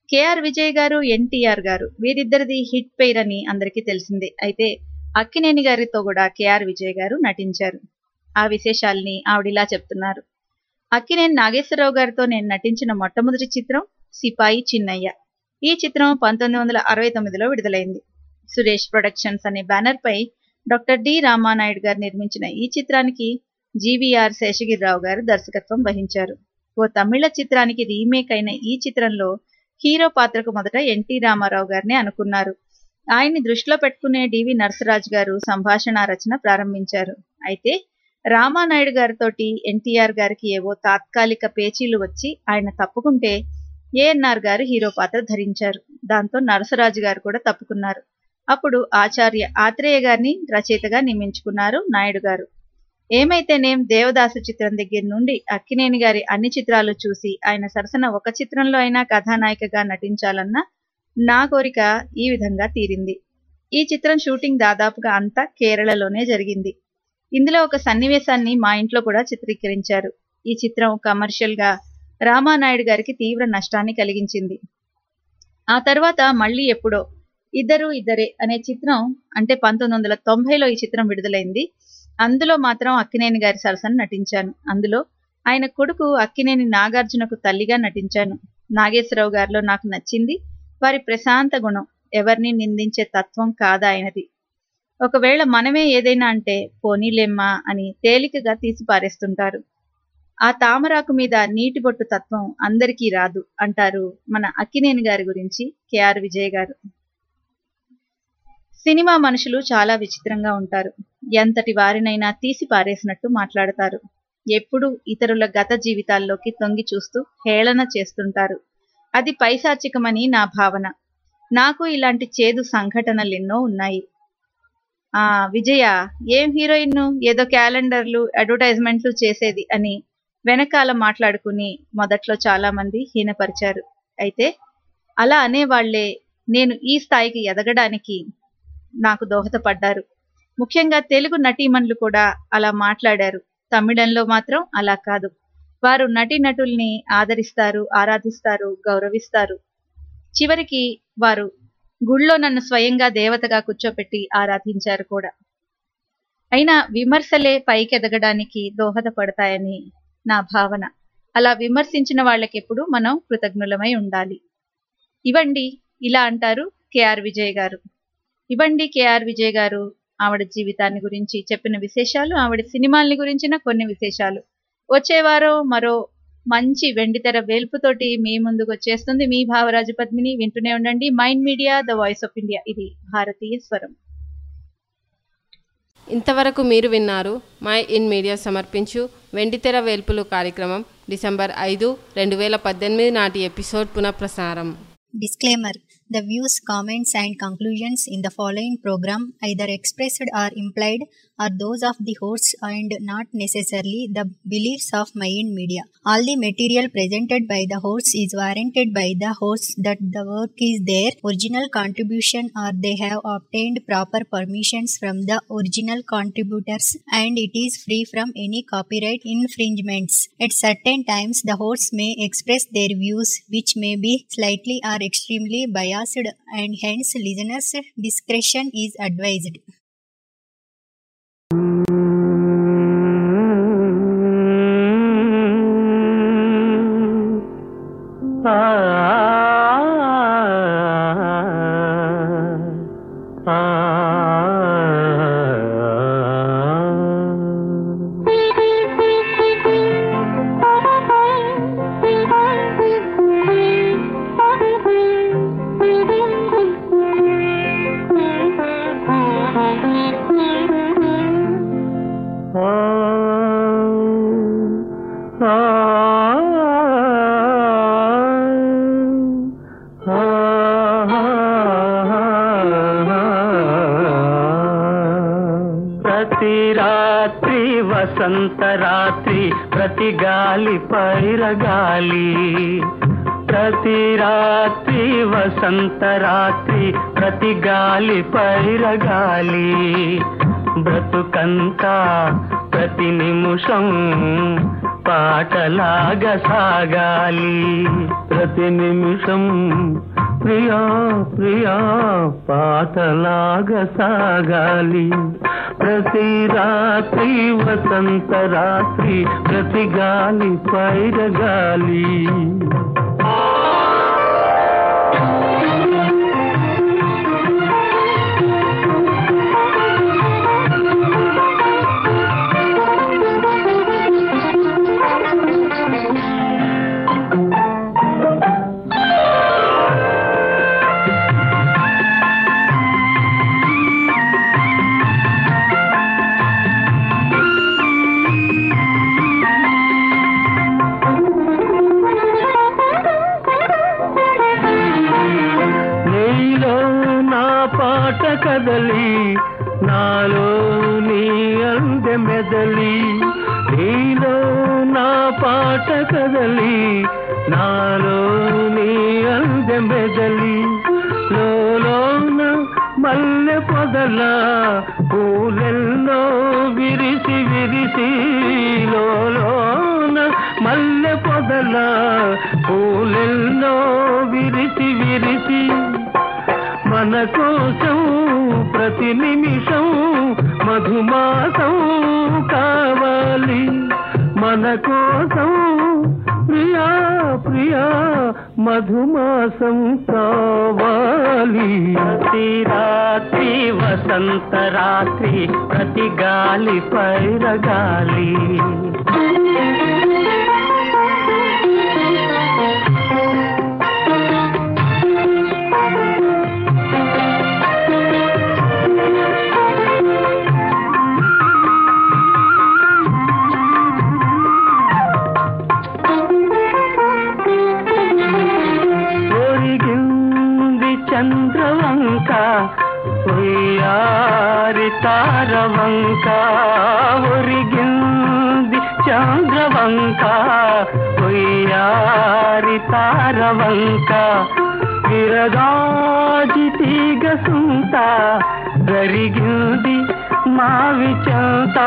కేఆర్ విజయ్ గారు ఎన్టీఆర్ గారు వీరిద్దరిది హిట్ పెయిర్ అని అందరికీ తెలిసిందే అయితే అక్కినేని గారితో కూడా కేఆర్ విజయ్ గారు నటించారు ఆ విశేషాల్ని ఆవిడిలా చెప్తున్నారు అక్కినేని నాగేశ్వరరావు గారితో నేను నటించిన మొట్టమొదటి చిత్రం సిపాయి చిన్నయ్య ఈ చిత్రం పంతొమ్మిది వందల అరవై తొమ్మిదిలో విడుదలైంది సురేష్ ప్రొడక్షన్స్ అనే బ్యానర్ పై డాక్టర్ డి రామానాయుడు గారు నిర్మించిన ఈ చిత్రానికి జీవీఆర్ శేషగిరిరావు గారు దర్శకత్వం వహించారు ఓ తమిళ చిత్రానికి రీమేక్ అయిన ఈ చిత్రంలో హీరో పాత్రకు మొదట ఎన్టీ రామారావు గారిని అనుకున్నారు ఆయన్ని దృష్టిలో పెట్టుకునే డివి నరసరాజు గారు సంభాషణ రచన ప్రారంభించారు అయితే రామానాయుడు గారితోటి ఎన్టీఆర్ గారికి ఏవో తాత్కాలిక పేచీలు వచ్చి ఆయన తప్పుకుంటే ఏఎన్ఆర్ గారు హీరో పాత్ర ధరించారు దాంతో నరసరాజు గారు కూడా తప్పుకున్నారు అప్పుడు ఆచార్య ఆత్రేయ గారిని రచయితగా నియమించుకున్నారు నాయుడు గారు ఏమైతేనేం దేవదాసు చిత్రం దగ్గర నుండి అక్కినేని గారి అన్ని చిత్రాలు చూసి ఆయన సరసన ఒక చిత్రంలో అయినా కథానాయికగా నటించాలన్న నా కోరిక ఈ విధంగా తీరింది ఈ చిత్రం షూటింగ్ దాదాపుగా అంతా కేరళలోనే జరిగింది ఇందులో ఒక సన్నివేశాన్ని మా ఇంట్లో కూడా చిత్రీకరించారు ఈ చిత్రం కమర్షియల్ గా రామానాయుడు గారికి తీవ్ర నష్టాన్ని కలిగించింది ఆ తర్వాత మళ్ళీ ఎప్పుడో ఇద్దరు ఇద్దరే అనే చిత్రం అంటే పంతొమ్మిది వందల తొంభైలో ఈ చిత్రం విడుదలైంది అందులో మాత్రం అక్కినేని గారి సరసన నటించాను అందులో ఆయన కొడుకు అక్కినేని నాగార్జునకు తల్లిగా నటించాను నాగేశ్వరరావు గారిలో నాకు నచ్చింది వారి ప్రశాంత గుణం ఎవరిని నిందించే తత్వం కాదా ఆయనది ఒకవేళ మనమే ఏదైనా అంటే పోనీలేమ్మా అని తేలికగా తీసి పారేస్తుంటారు ఆ తామరాకు మీద నీటి బొట్టు తత్వం అందరికీ రాదు అంటారు మన అక్కినేని గారి గురించి కేఆర్ విజయ్ గారు సినిమా మనుషులు చాలా విచిత్రంగా ఉంటారు ఎంతటి వారినైనా తీసి పారేసినట్టు మాట్లాడతారు ఎప్పుడు ఇతరుల గత జీవితాల్లోకి తొంగి చూస్తూ హేళన చేస్తుంటారు అది పైశాచికమని నా భావన నాకు ఇలాంటి చేదు సంఘటనలెన్నో ఉన్నాయి ఆ విజయ ఏం హీరోయిన్ ఏదో క్యాలెండర్లు అడ్వర్టైజ్మెంట్లు చేసేది అని వెనకాల మాట్లాడుకుని మొదట్లో చాలా మంది హీనపరిచారు అయితే అలా అనేవాళ్లే నేను ఈ స్థాయికి ఎదగడానికి నాకు దోహదపడ్డారు ముఖ్యంగా తెలుగు నటీమణులు కూడా అలా మాట్లాడారు తమిళంలో మాత్రం అలా కాదు వారు నటీనటుల్ని ఆదరిస్తారు ఆరాధిస్తారు గౌరవిస్తారు చివరికి వారు గుళ్ళో నన్ను స్వయంగా దేవతగా కూర్చోపెట్టి ఆరాధించారు కూడా అయినా విమర్శలే పైకెదగడానికి దోహదపడతాయని నా భావన అలా విమర్శించిన వాళ్ళకెప్పుడు మనం కృతజ్ఞులమై ఉండాలి ఇవండి ఇలా అంటారు కేఆర్ విజయ్ గారు ఇవ్వండి కేఆర్ విజయ్ గారు ఆవిడ జీవితాన్ని గురించి చెప్పిన విశేషాలు ఆవిడ సినిమాల్ని గురించిన కొన్ని విశేషాలు వచ్చే వారం మరో మంచి వెండితెర వేల్పుతోటి మీ ముందుకు వచ్చేస్తుంది మీ భావరాజు పద్మిని వింటూనే ఉండండి mind media the voice of India ఇది భారతీయ స్వరం ఇంతవరకు మీరు విన్నారు మై ఇన్ మీడియా సమర్పించు వెండితెర వేల్పులు కార్యక్రమం డిసెంబర్ ఐదు రెండు వేల పద్దెనిమిది నాటి ఎపిసోడ్ పునఃప్రసారం Disclaimer The views, comments, and conclusions in the following program, either expressed or implied, are those of the hosts and not necessarily the beliefs of Mayan Media. All the material presented by the hosts is warranted by the hosts that the work is their original contribution or they have obtained proper permissions from the original contributors and it is free from any copyright infringements. At certain times, the hosts may express their views which may be slightly or extremely biased and hence listeners' discretion is advised. ప్రతి రాత్రి వసంత రాత్రి ప్రతి గాలి పైరగాలి ప్రతి రాత్రి వసంత రాత్రి ప్రతి గాలి పైరగాలి బ్రతుకంతా ప్రతి నిమిషం పాటలాగా సాగాలి ప్రతి నిమిషం ప్రియా ప్రియా పాటలాగా సాగాలి ప్రతి రాత్రి వసంత రాత్రి ప్రతి గాలి పైరగాలి నీలో నా పాట కదలి నాలో నీ అందె మెదలి నీలో నా పాట కదలి నాలో నీ అందె మెదలి లోలోన మల్లె పొదల పూలెన్నో విరిసి విరిసి లోలోన మల్లె పొదల పూలెన్నో విరిసి విరిసి మన కోసం ప్రతి నిమిషం మధుమాసం కావాలి మన కోసం ప్రియా ప్రియా మధుమాసం కావాలి ప్రతి రాత్రి వసంత రాత్రి ప్రతి గాలి పైరగాలి ఒరిగింది చంద్రవంక ఉయ్యారి తారవంక ఒరిగింది చంద్రవంక ఉయ్యారి తారవంక విరగాజి తీగ సుంత జరిగింది మావి చెంత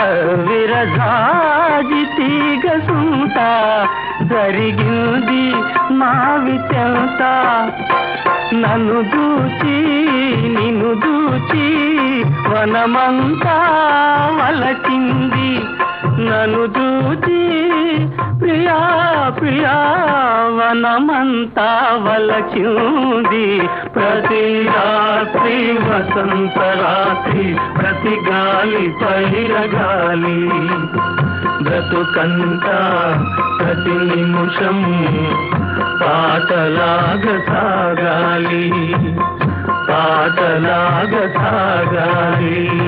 విరగాజి తీగ సుంత జరిగింది మావి చెంత నన్ను దూచి నిన్ను దూచి వనమంతా వలచింది నన్ను దూచి ప్రియా ప్రియా వనమంతా వలచింది ప్రతి రాత్రి వసంత రాత్రి ప్రతి గాలి పైరగాలి బ్రతుకంతా ప్రతి నిమిషం పాటలాగా సాగాలి పాటలాగా సాగాలి